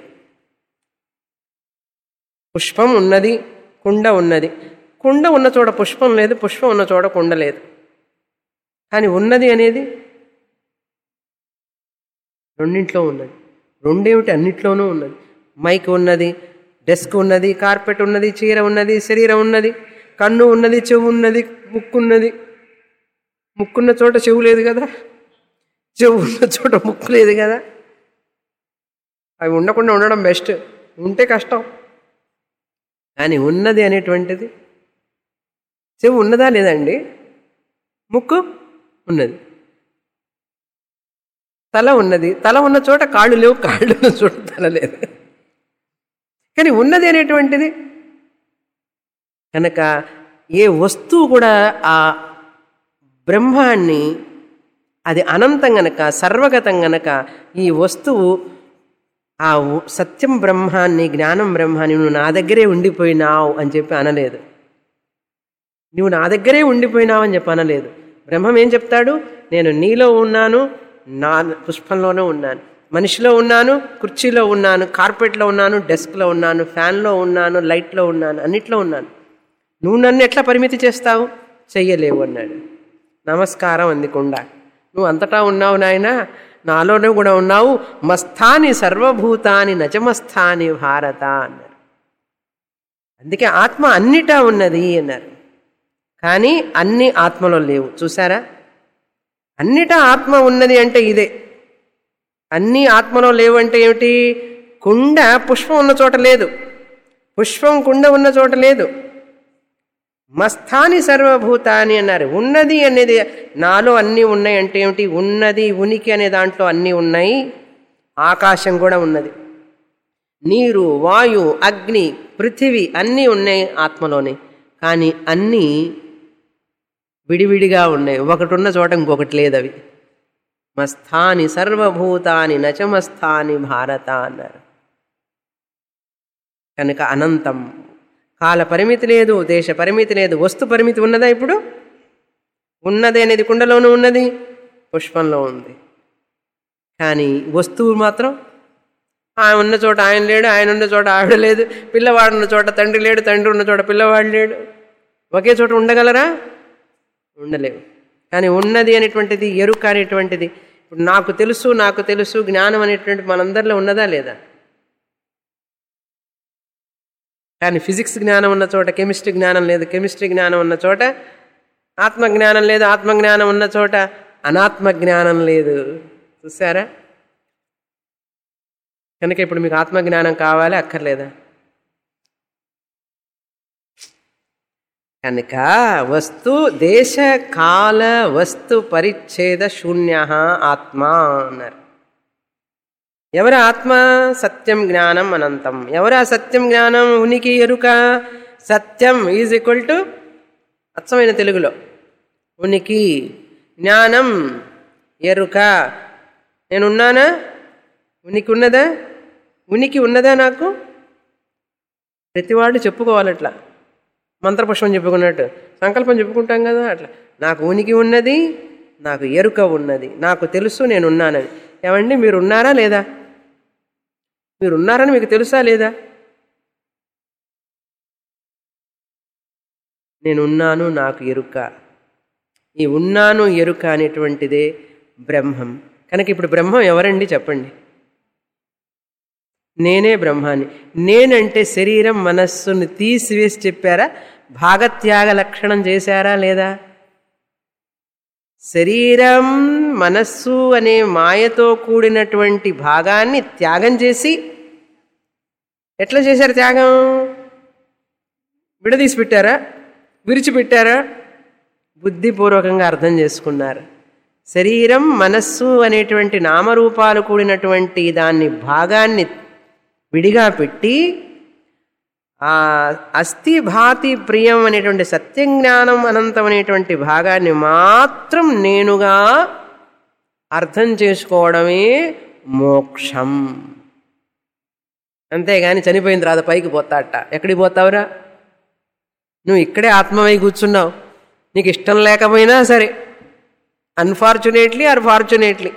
పుష్పం ఉన్నది కుండ ఉన్నది కుండ ఉన్న చోట పుష్పం లేదు పుష్పం ఉన్న చోట కుండ లేదు కానీ ఉన్నది అనేది రెండింట్లో ఉన్నది రెండేమిటి అన్నిట్లోనూ ఉన్నది మైక్ ఉన్నది డెస్క్ ఉన్నది కార్పెట్ ఉన్నది చీర ఉన్నది శరీరం ఉన్నది కన్ను ఉన్నది చెవు ఉన్నది ముక్కు ఉన్నది ముక్కున్న చోట చెవు లేదు కదా చెవు ఉన్న చోట ముక్కు లేదు కదా అవి ఉండకుండా ఉండడం బెస్ట్ ఉంటే కష్టం కానీ ఉన్నది అనేటువంటిది చెవు ఉన్నదా లేదండి ముక్కు ఉన్నది తల ఉన్నది తల ఉన్న చోట కాళ్ళు లేవు కాళ్ళు ఉన్న చోట తల లేదు కానీ ఉన్నది అనేటువంటిది కనుక ఏ వస్తువు కూడా ఆ బ్రహ్మాన్ని అది అనంతం గనక సర్వగతం గనక ఈ వస్తువు ఆ ఉ- సత్యం బ్రహ్మాన్ని జ్ఞానం బ్రహ్మాన్ని నువ్వు నా దగ్గరే ఉండిపోయినావు అని చెప్పి అనలేదు నువ్వు నా దగ్గరే ఉండిపోయినావు అని చెప్పి అనలేదు బ్రహ్మం ఏం చెప్తాడు నేను నీలో ఉన్నాను నా పుష్పంలోనూ ఉన్నాను మనిషిలో ఉన్నాను కుర్చీలో ఉన్నాను కార్పెట్లో ఉన్నాను డెస్క్లో ఉన్నాను ఫ్యాన్లో ఉన్నాను లైట్లో ఉన్నాను అన్నిట్లో ఉన్నాను నువ్వు నన్ను ఎట్లా పరిమితి చేస్తావు చెయ్యలేవు అన్నాడు నమస్కారం అందికుండా నువ్వు అంతటా ఉన్నావు నాయన నాలోనే కూడా ఉన్నావు మస్థాని సర్వభూతాని నచమస్థాని భారత అన్నారు అందుకే ఆత్మ అన్నిటా ఉన్నది అన్నారు కానీ అన్ని ఆత్మలో లేవు చూసారా అన్నిటా ఆత్మ ఉన్నది అంటే ఇదే అన్నీ ఆత్మలో లేవు అంటే ఏమిటి కుండ పుష్పం ఉన్న చోట లేదు పుష్పం కుండ ఉన్న చోట లేదు మస్థాని సర్వభూతాని అన్నారు ఉన్నది అనేది నాలో అన్నీ ఉన్నాయి అంటే ఏమిటి ఉన్నది ఉనికి అనే దాంట్లో అన్నీ ఉన్నాయి ఆకాశం కూడా ఉన్నది నీరు వాయు అగ్ని పృథివీ అన్నీ ఉన్నాయి ఆత్మలోనే కానీ అన్నీ విడివిడిగా ఉన్నాయి ఒకటి ఉన్న చోట ఇంకొకటి లేదు అవి మస్థాని సర్వభూతాని నచమస్థాని భారత అన్నారు కనుక అనంతం కాల పరిమితి లేదు దేశ పరిమితి లేదు వస్తు పరిమితి ఉన్నదా ఇప్పుడు ఉన్నది అనేది కుండలోనూ ఉన్నది పుష్పంలో ఉంది కానీ వస్తువు మాత్రం ఆయన ఉన్న చోట ఆయన లేడు ఆయన ఉన్న చోట ఆవిడ లేదు పిల్లవాడు ఉన్న చోట తండ్రి లేడు తండ్రి ఉన్న చోట పిల్లవాడు లేడు ఒకే చోట ఉండగలరా ఉండలేవు కానీ ఉన్నది అనేటువంటిది ఎరుక అనేటువంటిది ఇప్పుడు నాకు తెలుసు నాకు తెలుసు జ్ఞానం అనేటువంటి మనందరిలో ఉన్నదా లేదా కానీ ఫిజిక్స్ జ్ఞానం ఉన్న చోట కెమిస్ట్రీ జ్ఞానం లేదు కెమిస్ట్రీ జ్ఞానం ఉన్న చోట ఆత్మజ్ఞానం లేదు ఆత్మజ్ఞానం ఉన్న చోట అనాత్మ జ్ఞానం లేదు చూసారా కనుక ఇప్పుడు మీకు ఆత్మజ్ఞానం కావాలి అక్కర్లేదా కనుక వస్తు దేశ కాల వస్తు పరిచ్ఛేద శూన్య ఆత్మ అన్నారు ఎవరి ఆత్మ సత్యం జ్ఞానం అనంతం ఎవరు ఆ సత్యం జ్ఞానం ఉనికి ఎరుక సత్యం ఈజ్ ఈక్వల్ టు అచ్చమైన తెలుగులో ఉనికి జ్ఞానం ఎరుక నేనున్నానా ఉనికి ఉన్నదా ఉనికి ఉన్నదా నాకు ప్రతివాడు చెప్పుకోవాలి అట్లా మంత్రపుష్పం చెప్పుకున్నట్టు సంకల్పం చెప్పుకుంటాం కదా అట్లా నాకు ఉనికి ఉన్నది నాకు ఎరుక ఉన్నది నాకు తెలుసు నేను ఉన్నానని ఏమండి మీరు ఉన్నారా లేదా మీరు ఉన్నారని మీకు తెలుసా లేదా నేను ఉన్నాను నాకు ఎరుక ఈ ఉన్నాను ఎరుక అనేటువంటిదే బ్రహ్మం కనుక ఇప్పుడు బ్రహ్మం ఎవరండి చెప్పండి నేనే బ్రహ్మాన్ని నేనంటే శరీరం మనస్సును తీసివేసి చెప్పారా భాగత్యాగ లక్షణం చేశారా లేదా శరీరం మనస్సు అనే మాయతో కూడినటువంటి భాగాన్ని త్యాగం చేసి ఎట్లా చేశారు త్యాగం విడదీసి పెట్టారా విరిచిపెట్టారా బుద్ధిపూర్వకంగా అర్థం చేసుకున్నారు శరీరం మనస్సు అనేటువంటి నామరూపాలు కూడినటువంటి దాన్ని భాగాన్ని విడిగా పెట్టి ఆ అస్థి భాతి ప్రియం అనేటువంటి సత్యజ్ఞానం అనంతం అనేటువంటి భాగాన్ని మాత్రం నేనుగా అర్థం చేసుకోవడమే మోక్షం అంతేగాని చనిపోయిన తర్వాత పైకి పోతాట ఎక్కడికి పోతావురా నువ్వు ఇక్కడే ఆత్మవై కూర్చున్నావు నీకు ఇష్టం లేకపోయినా సరే అన్ఫార్చునేట్లీ ఆర్ ఫార్చునేట్లీ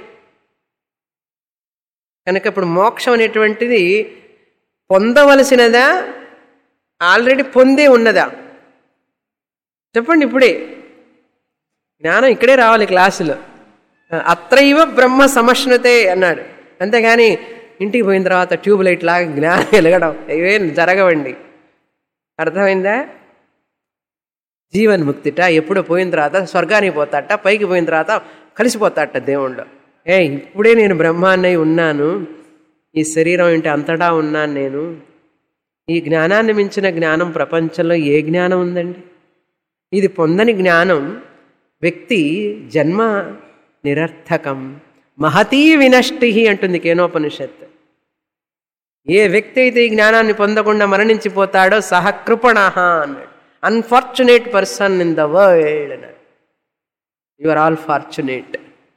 కనుక ఇప్పుడు మోక్షం అనేటువంటిది పొందవలసినదా ఆల్రెడీ పొందే ఉన్నదా చెప్పండి ఇప్పుడే జ్ఞానం ఇక్కడే రావాలి క్లాసులో అత్రైవ బ్రహ్మ సమష్ణుతే అన్నాడు అంతేగాని ఇంటికి పోయిన తర్వాత ట్యూబ్ లైట్ లాగా జ్ఞానం వెలగడం ఇవేం జరగవండి అర్థమైందా జీవన్ముక్తిట ఎప్పుడో పోయిన తర్వాత స్వర్గానికి పోతాట పైకి పోయిన తర్వాత కలిసిపోతాట దేవుళ్ళు ఏ ఇప్పుడే నేను బ్రహ్మాన్నై ఉన్నాను ఈ శరీరం ఏంటి అంతటా ఉన్నాను నేను ఈ జ్ఞానాన్ని మించిన జ్ఞానం ప్రపంచంలో ఏ జ్ఞానం ఉందండి ఇది పొందని జ్ఞానం వ్యక్తి జన్మ నిరర్థకం మహతీ వినష్టి అంటుంది కేనోపనిషత్ ఏ వ్యక్తి అయితే ఈ జ్ఞానాన్ని పొందకుండా మరణించిపోతాడో సహ కృపణ అన్నాడు unfortunate person in the world అన్నాడు you are all fortunate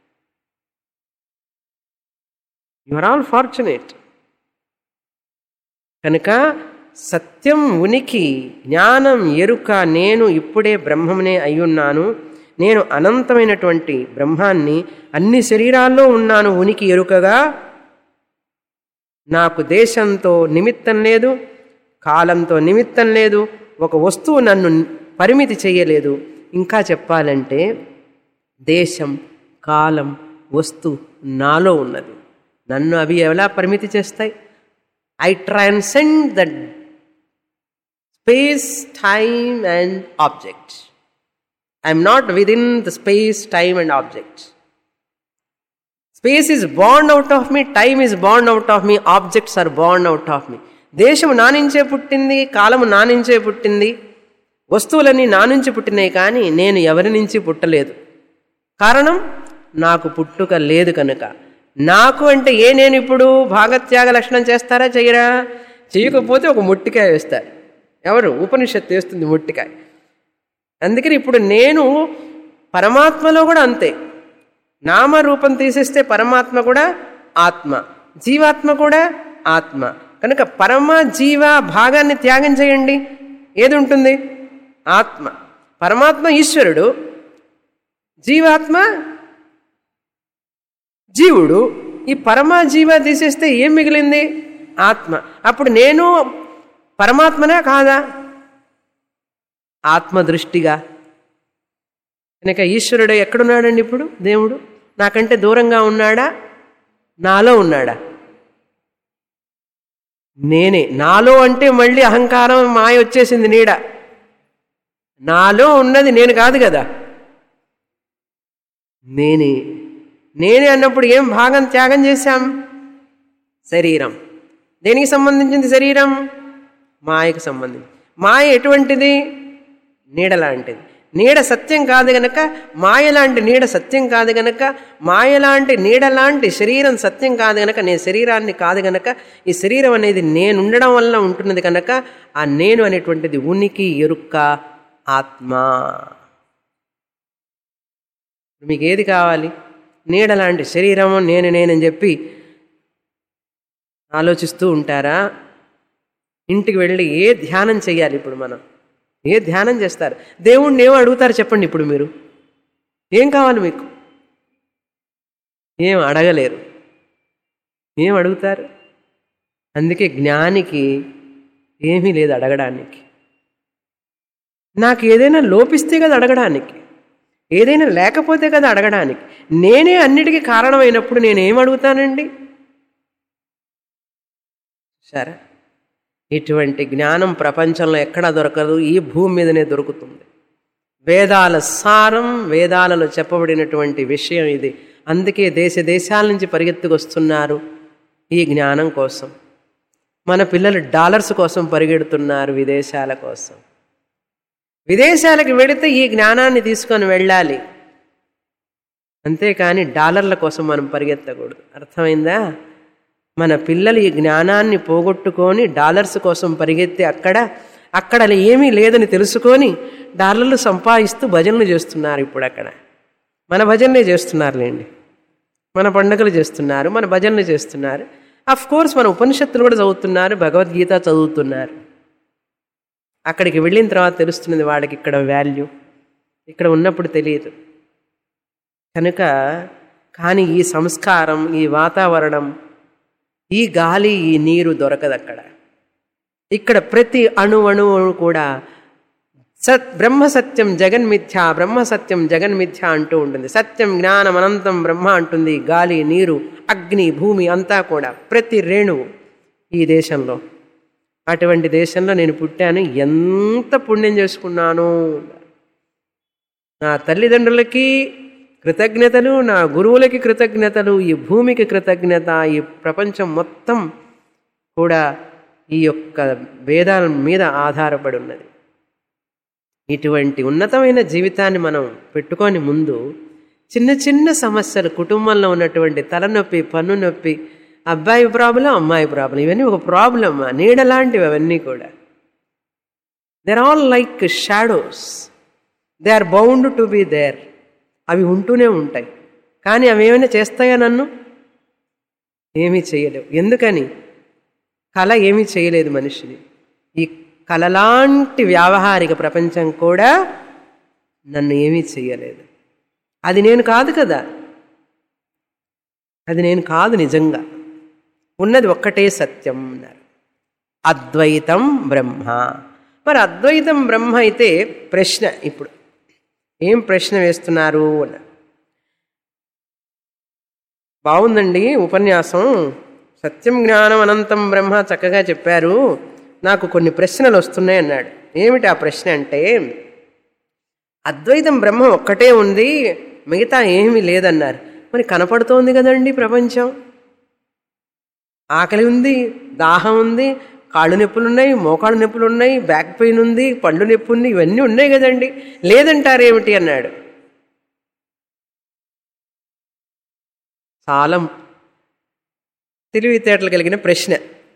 you are all fortunate కనుక సత్యం ఉనికి జ్ఞానం ఎరుక నేను ఇప్పుడే బ్రహ్మమునే అయ్యున్నాను నేను అనంతమైనటువంటి బ్రహ్మాన్ని అన్ని శరీరాల్లో ఉన్నాను ఉనికి ఎరుకగా నాకు దేశంతో నిమిత్తం లేదు కాలంతో నిమిత్తం లేదు ఒక వస్తువు నన్ను పరిమితి చేయలేదు ఇంకా చెప్పాలంటే దేశం కాలం వస్తు నాలో ఉన్నది నన్ను అవి ఎలా పరిమితి చేస్తాయి I transcend the space time and object I'm not within the space time and object space is bound out of me time is bound out of me objects are bound out of me దేశము నా నుంచే పుట్టింది కాలము నా నుంచే పుట్టింది వస్తువులన్నీ నా నుంచి పుట్టినాయి కానీ నేను ఎవరి నుంచి పుట్టలేదు కారణం నాకు పుట్టుక లేదు కనుక నాకు అంటే ఏ నేను ఇప్పుడు భాగత్యాగ లక్షణం చేస్తారా చెయ్యరా చేయకపోతే ఒక మొట్టికాయ వేస్తారు ఎవరు ఉపనిషత్తు వేస్తుంది మొట్టికాయ అందుకని ఇప్పుడు నేను పరమాత్మలో కూడా అంతే నామరూపం తీసేస్తే పరమాత్మ కూడా ఆత్మ జీవాత్మ కూడా ఆత్మ కనుక పరమ జీవ భాగాన్ని త్యాగం చేయండి ఏది ఉంటుంది ఆత్మ పరమాత్మ ఈశ్వరుడు జీవాత్మ జీవుడు ఈ పరమ జీవ తీసేస్తే ఏం మిగిలింది ఆత్మ అప్పుడు నేను పరమాత్మనా కాదా ఆత్మ దృష్టిగా కనుక ఈశ్వరుడు ఎక్కడున్నాడండి ఇప్పుడు దేవుడు నాకంటే దూరంగా ఉన్నాడా నాలో ఉన్నాడా నేనే నాలో అంటే మళ్ళీ అహంకారం మాయ వచ్చేసింది నీడ నాలో ఉన్నది నేను కాదు కదా నేనే నేనే అన్నప్పుడు ఏం భాగం త్యాగం చేశాం శరీరం దేనికి సంబంధించింది శరీరం మాయకు సంబంధించి మాయ ఎటువంటిది నీడ లాంటిది నీడ సత్యం కాదు గనక మాయ లాంటి నీడ సత్యం కాదు గనక మాయ లాంటి నీడ లాంటి శరీరం సత్యం కాదు గనక నేను శరీరాన్ని కాదు గనక ఈ శరీరం అనేది నేను ఉండడం వల్ల ఉంటున్నది కనుక ఆ నేను అనేటువంటిది ఉనికి ఎరుక్క ఆత్మ మీకు ఏది కావాలి నీడ లాంటి శరీరము నేను నేనని చెప్పి ఆలోచిస్తూ ఉంటారా ఇంటికి వెళ్ళి ఏ ధ్యానం చేయాలి ఇప్పుడు మనం ఏ ధ్యానం చేస్తారు దేవుణ్ణి ఏమో అడుగుతారు చెప్పండి ఇప్పుడు మీరు ఏం కావాలి మీకు ఏం అడగలేరు ఏం అడుగుతారు అందుకే జ్ఞానికి ఏమీ లేదు అడగడానికి నాకు ఏదైనా లోపిస్తే కదా అడగడానికి ఏదైనా లేకపోతే కదా అడగడానికి నేనే అన్నిటికీ కారణమైనప్పుడు నేనేం అడుగుతానండి సరే ఇటువంటి జ్ఞానం ప్రపంచంలో ఎక్కడా దొరకదు ఈ భూమి మీదనే దొరుకుతుంది వేదాల సారం వేదాలలో చెప్పబడినటువంటి విషయం ఇది అందుకే దేశ దేశాల నుంచి పరిగెత్తుకొస్తున్నారు ఈ జ్ఞానం కోసం మన పిల్లలు డాలర్స్ కోసం పరిగెడుతున్నారు విదేశాల కోసం విదేశాలకు వెళితే ఈ జ్ఞానాన్ని తీసుకొని వెళ్ళాలి అంతేకాని డాలర్ల కోసం మనం పరిగెత్తకూడదు అర్థమైందా మన పిల్లలు ఈ జ్ఞానాన్ని పోగొట్టుకొని డాలర్స్ కోసం పరిగెత్తి అక్కడ అక్కడ ఏమీ లేదని తెలుసుకొని డాలర్లు సంపాదిస్తూ భజనలు చేస్తున్నారు ఇప్పుడు అక్కడ మన భజనలే చేస్తున్నారులేండి మన పండుగలు చేస్తున్నారు మన భజనలు చేస్తున్నారు అఫ్ కోర్స్ మన ఉపనిషత్తులు కూడా చదువుతున్నారు భగవద్గీత చదువుతున్నారు అక్కడికి వెళ్ళిన తర్వాత తెలుస్తున్నది వాడికి ఇక్కడ వాల్యూ ఇక్కడ ఉన్నప్పుడు తెలియదు కనుక కానీ ఈ సంస్కారం ఈ వాతావరణం ఈ గాలి ఈ నీరు దొరకదు అక్కడ ఇక్కడ ప్రతి అణు అణువు కూడా సత్ బ్రహ్మ సత్యం జగన్మిథ్య బ్రహ్మ సత్యం జగన్మిథ్య అంటూ ఉంటుంది సత్యం జ్ఞానం అనంతం బ్రహ్మ అంటుంది గాలి నీరు అగ్ని భూమి అంతా కూడా ప్రతి రేణువు ఈ దేశంలో అటువంటి దేశంలో నేను పుట్టాను ఎంత పుణ్యం చేసుకున్నాను నా తల్లిదండ్రులకి కృతజ్ఞతలు నా గురువులకి కృతజ్ఞతలు ఈ భూమికి కృతజ్ఞత ఈ ప్రపంచం మొత్తం కూడా ఈ యొక్క వేదాల మీద ఆధారపడి ఉన్నది ఇటువంటి ఉన్నతమైన జీవితాన్ని మనం పెట్టుకొని ముందు చిన్న చిన్న సమస్యలు కుటుంబంలో ఉన్నటువంటి తలనొప్పి పన్ను నొప్పి అబ్బాయి ప్రాబ్లం అమ్మాయి ప్రాబ్లం ఇవన్నీ ఒక ప్రాబ్లమ్ నీడ లాంటివి అవన్నీ కూడా they're all like shadows they are bound to be there అవి ఉంటూనే ఉంటాయి కానీ అవి ఏమైనా చేస్తాయా నన్ను ఏమీ చేయలేవు ఎందుకని కళ ఏమీ చేయలేదు మనిషిని ఈ కలలాంటి వ్యావహారిక ప్రపంచం కూడా నన్ను ఏమీ చేయలేదు అది నేను కాదు కదా అది నేను కాదు నిజంగా ఉన్నది ఒక్కటే సత్యం అన్నారు అద్వైతం బ్రహ్మ మరి అద్వైతం బ్రహ్మ అయితే ప్రశ్న ఇప్పుడు ఏం ప్రశ్న వేస్తున్నారు అన్నారు బాగుందండి ఉపన్యాసం సత్యం జ్ఞానం అనంతం బ్రహ్మ చక్కగా చెప్పారు నాకు కొన్ని ప్రశ్నలు వస్తున్నాయి అన్నాడు ఏమిటి ఆ ప్రశ్న అంటే అద్వైతం బ్రహ్మ ఒక్కటే ఉంది మిగతా ఏమీ లేదన్నారు మరి కనపడుతోంది కదండి ప్రపంచం ఆకలి ఉంది దాహం ఉంది కాళ్ళు నొప్పులు ఉన్నాయి మోకాళ్ళు నొప్పులు ఉన్నాయి బ్యాక్ పెయిన్ ఉంది పళ్ళు నొప్పి ఉంది ఇవన్నీ ఉన్నాయి కదండి లేదంటారేమిటి అన్నాడు చాలా తెలివితేటలు కలిగిన ప్రశ్న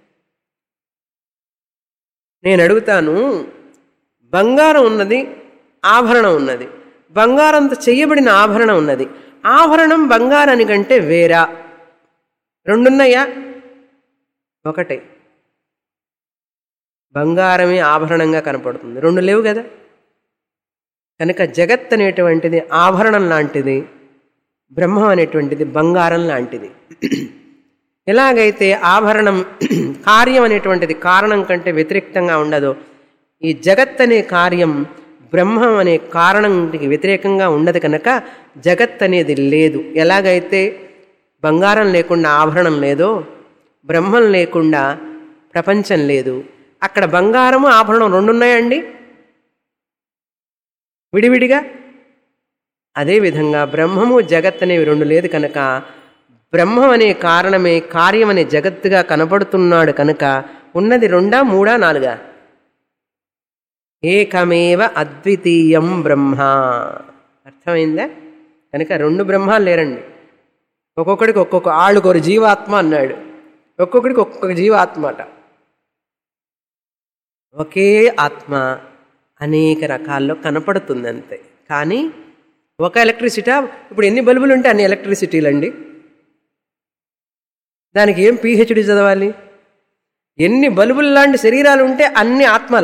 నేను అడుగుతాను బంగారం ఉన్నది ఆభరణం ఉన్నది బంగారంతో చెయ్యబడిన ఆభరణం ఉన్నది ఆభరణం బంగారానికంటే వేరా రెండున్నాయా ఒకటే బంగారమే ఆభరణంగా కనపడుతుంది రెండు లేవు కదా కనుక జగత్ అనేటువంటిది ఆభరణం లాంటిది బ్రహ్మం అనేటువంటిది బంగారం లాంటిది ఎలాగైతే ఆభరణం కార్యం అనేటువంటిది కారణం కంటే వ్యతిరేక్తంగా ఉండదో ఈ జగత్ అనే కార్యం బ్రహ్మం అనే కారణంకి వ్యతిరేకంగా ఉండదు కనుక జగత్ అనేది లేదు ఎలాగైతే బంగారం లేకుండా ఆభరణం లేదో బ్రహ్మం లేకుండా ప్రపంచం లేదు అక్కడ బంగారము ఆభరణం రెండు ఉన్నాయండి విడివిడిగా అదేవిధంగా బ్రహ్మము జగత్ అనేవి రెండు లేదు కనుక బ్రహ్మం అనే కారణమే కార్యం అనే జగత్తుగా కనపడుతున్నాడు కనుక ఉన్నది రెండా మూడా నాలుగా ఏకమేవ అద్వితీయం బ్రహ్మ అర్థమైందా కనుక రెండు బ్రహ్మాలు లేరండి ఒక్కొక్కడికి ఒక్కొక్క ఆళ్ళుకొరు జీవాత్మ అన్నాడు ఒక్కొక్కడికి ఒక్కొక్క జీవాత్మ అట ఒకే ఆత్మ అనేక రకాల్లో కనపడుతుంది అంతే కానీ ఒక ఎలక్ట్రిసిటీ ఇప్పుడు ఎన్ని బల్బులు ఉంటే అన్ని ఎలక్ట్రిసిటీలు అండి దానికి ఏం పిహెచ్డి చదవాలి ఎన్ని బల్బులు లాంటి శరీరాలు ఉంటే అన్ని ఆత్మల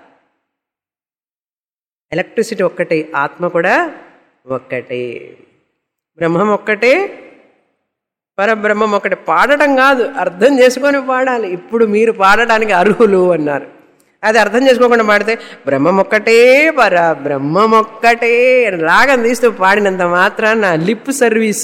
ఎలక్ట్రిసిటీ ఒక్కటే ఆత్మ కూడా ఒక్కటే బ్రహ్మం ఒక్కటే పరబ్రహ్మం ఒకటి పాడటం కాదు అర్థం చేసుకొని పాడాలి ఇప్పుడు మీరు పాడటానికి అర్హులు అన్నారు అది అర్థం చేసుకోకుండా పాడితే బ్రహ్మం ఒక్కటే పర బ్రహ్మం ఒక్కటే అని రాగం తీస్తూ పాడినంత మాత్రాన లిప్ సర్వీస్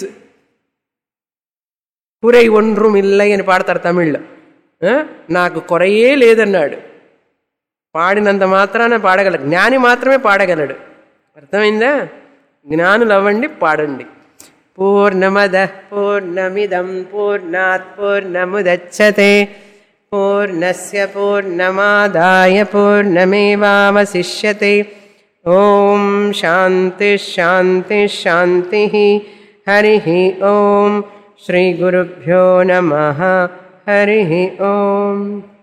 కురై ఒండ్రు మిల్లై అని పాడతారు తమిళ్లో ఆ? నాకు కొరయే లేదన్నాడు పాడినంత మాత్రాన పాడగలడు జ్ఞాని మాత్రమే పాడగలడు అర్థమైందా జ్ఞానులు అవ్వండి పాడండి పూర్ణమద పూర్ణమిదం పూర్ణాత్ పూర్ణముదచ్చతే పూర్ణస్య పూర్ణమాదాయ పూర్ణమేవావశిష్యతే ఓం శాంతి శాంతి శాంతి హరి ఓం శ్రీ గురుభ్యో నమ హరి ఓం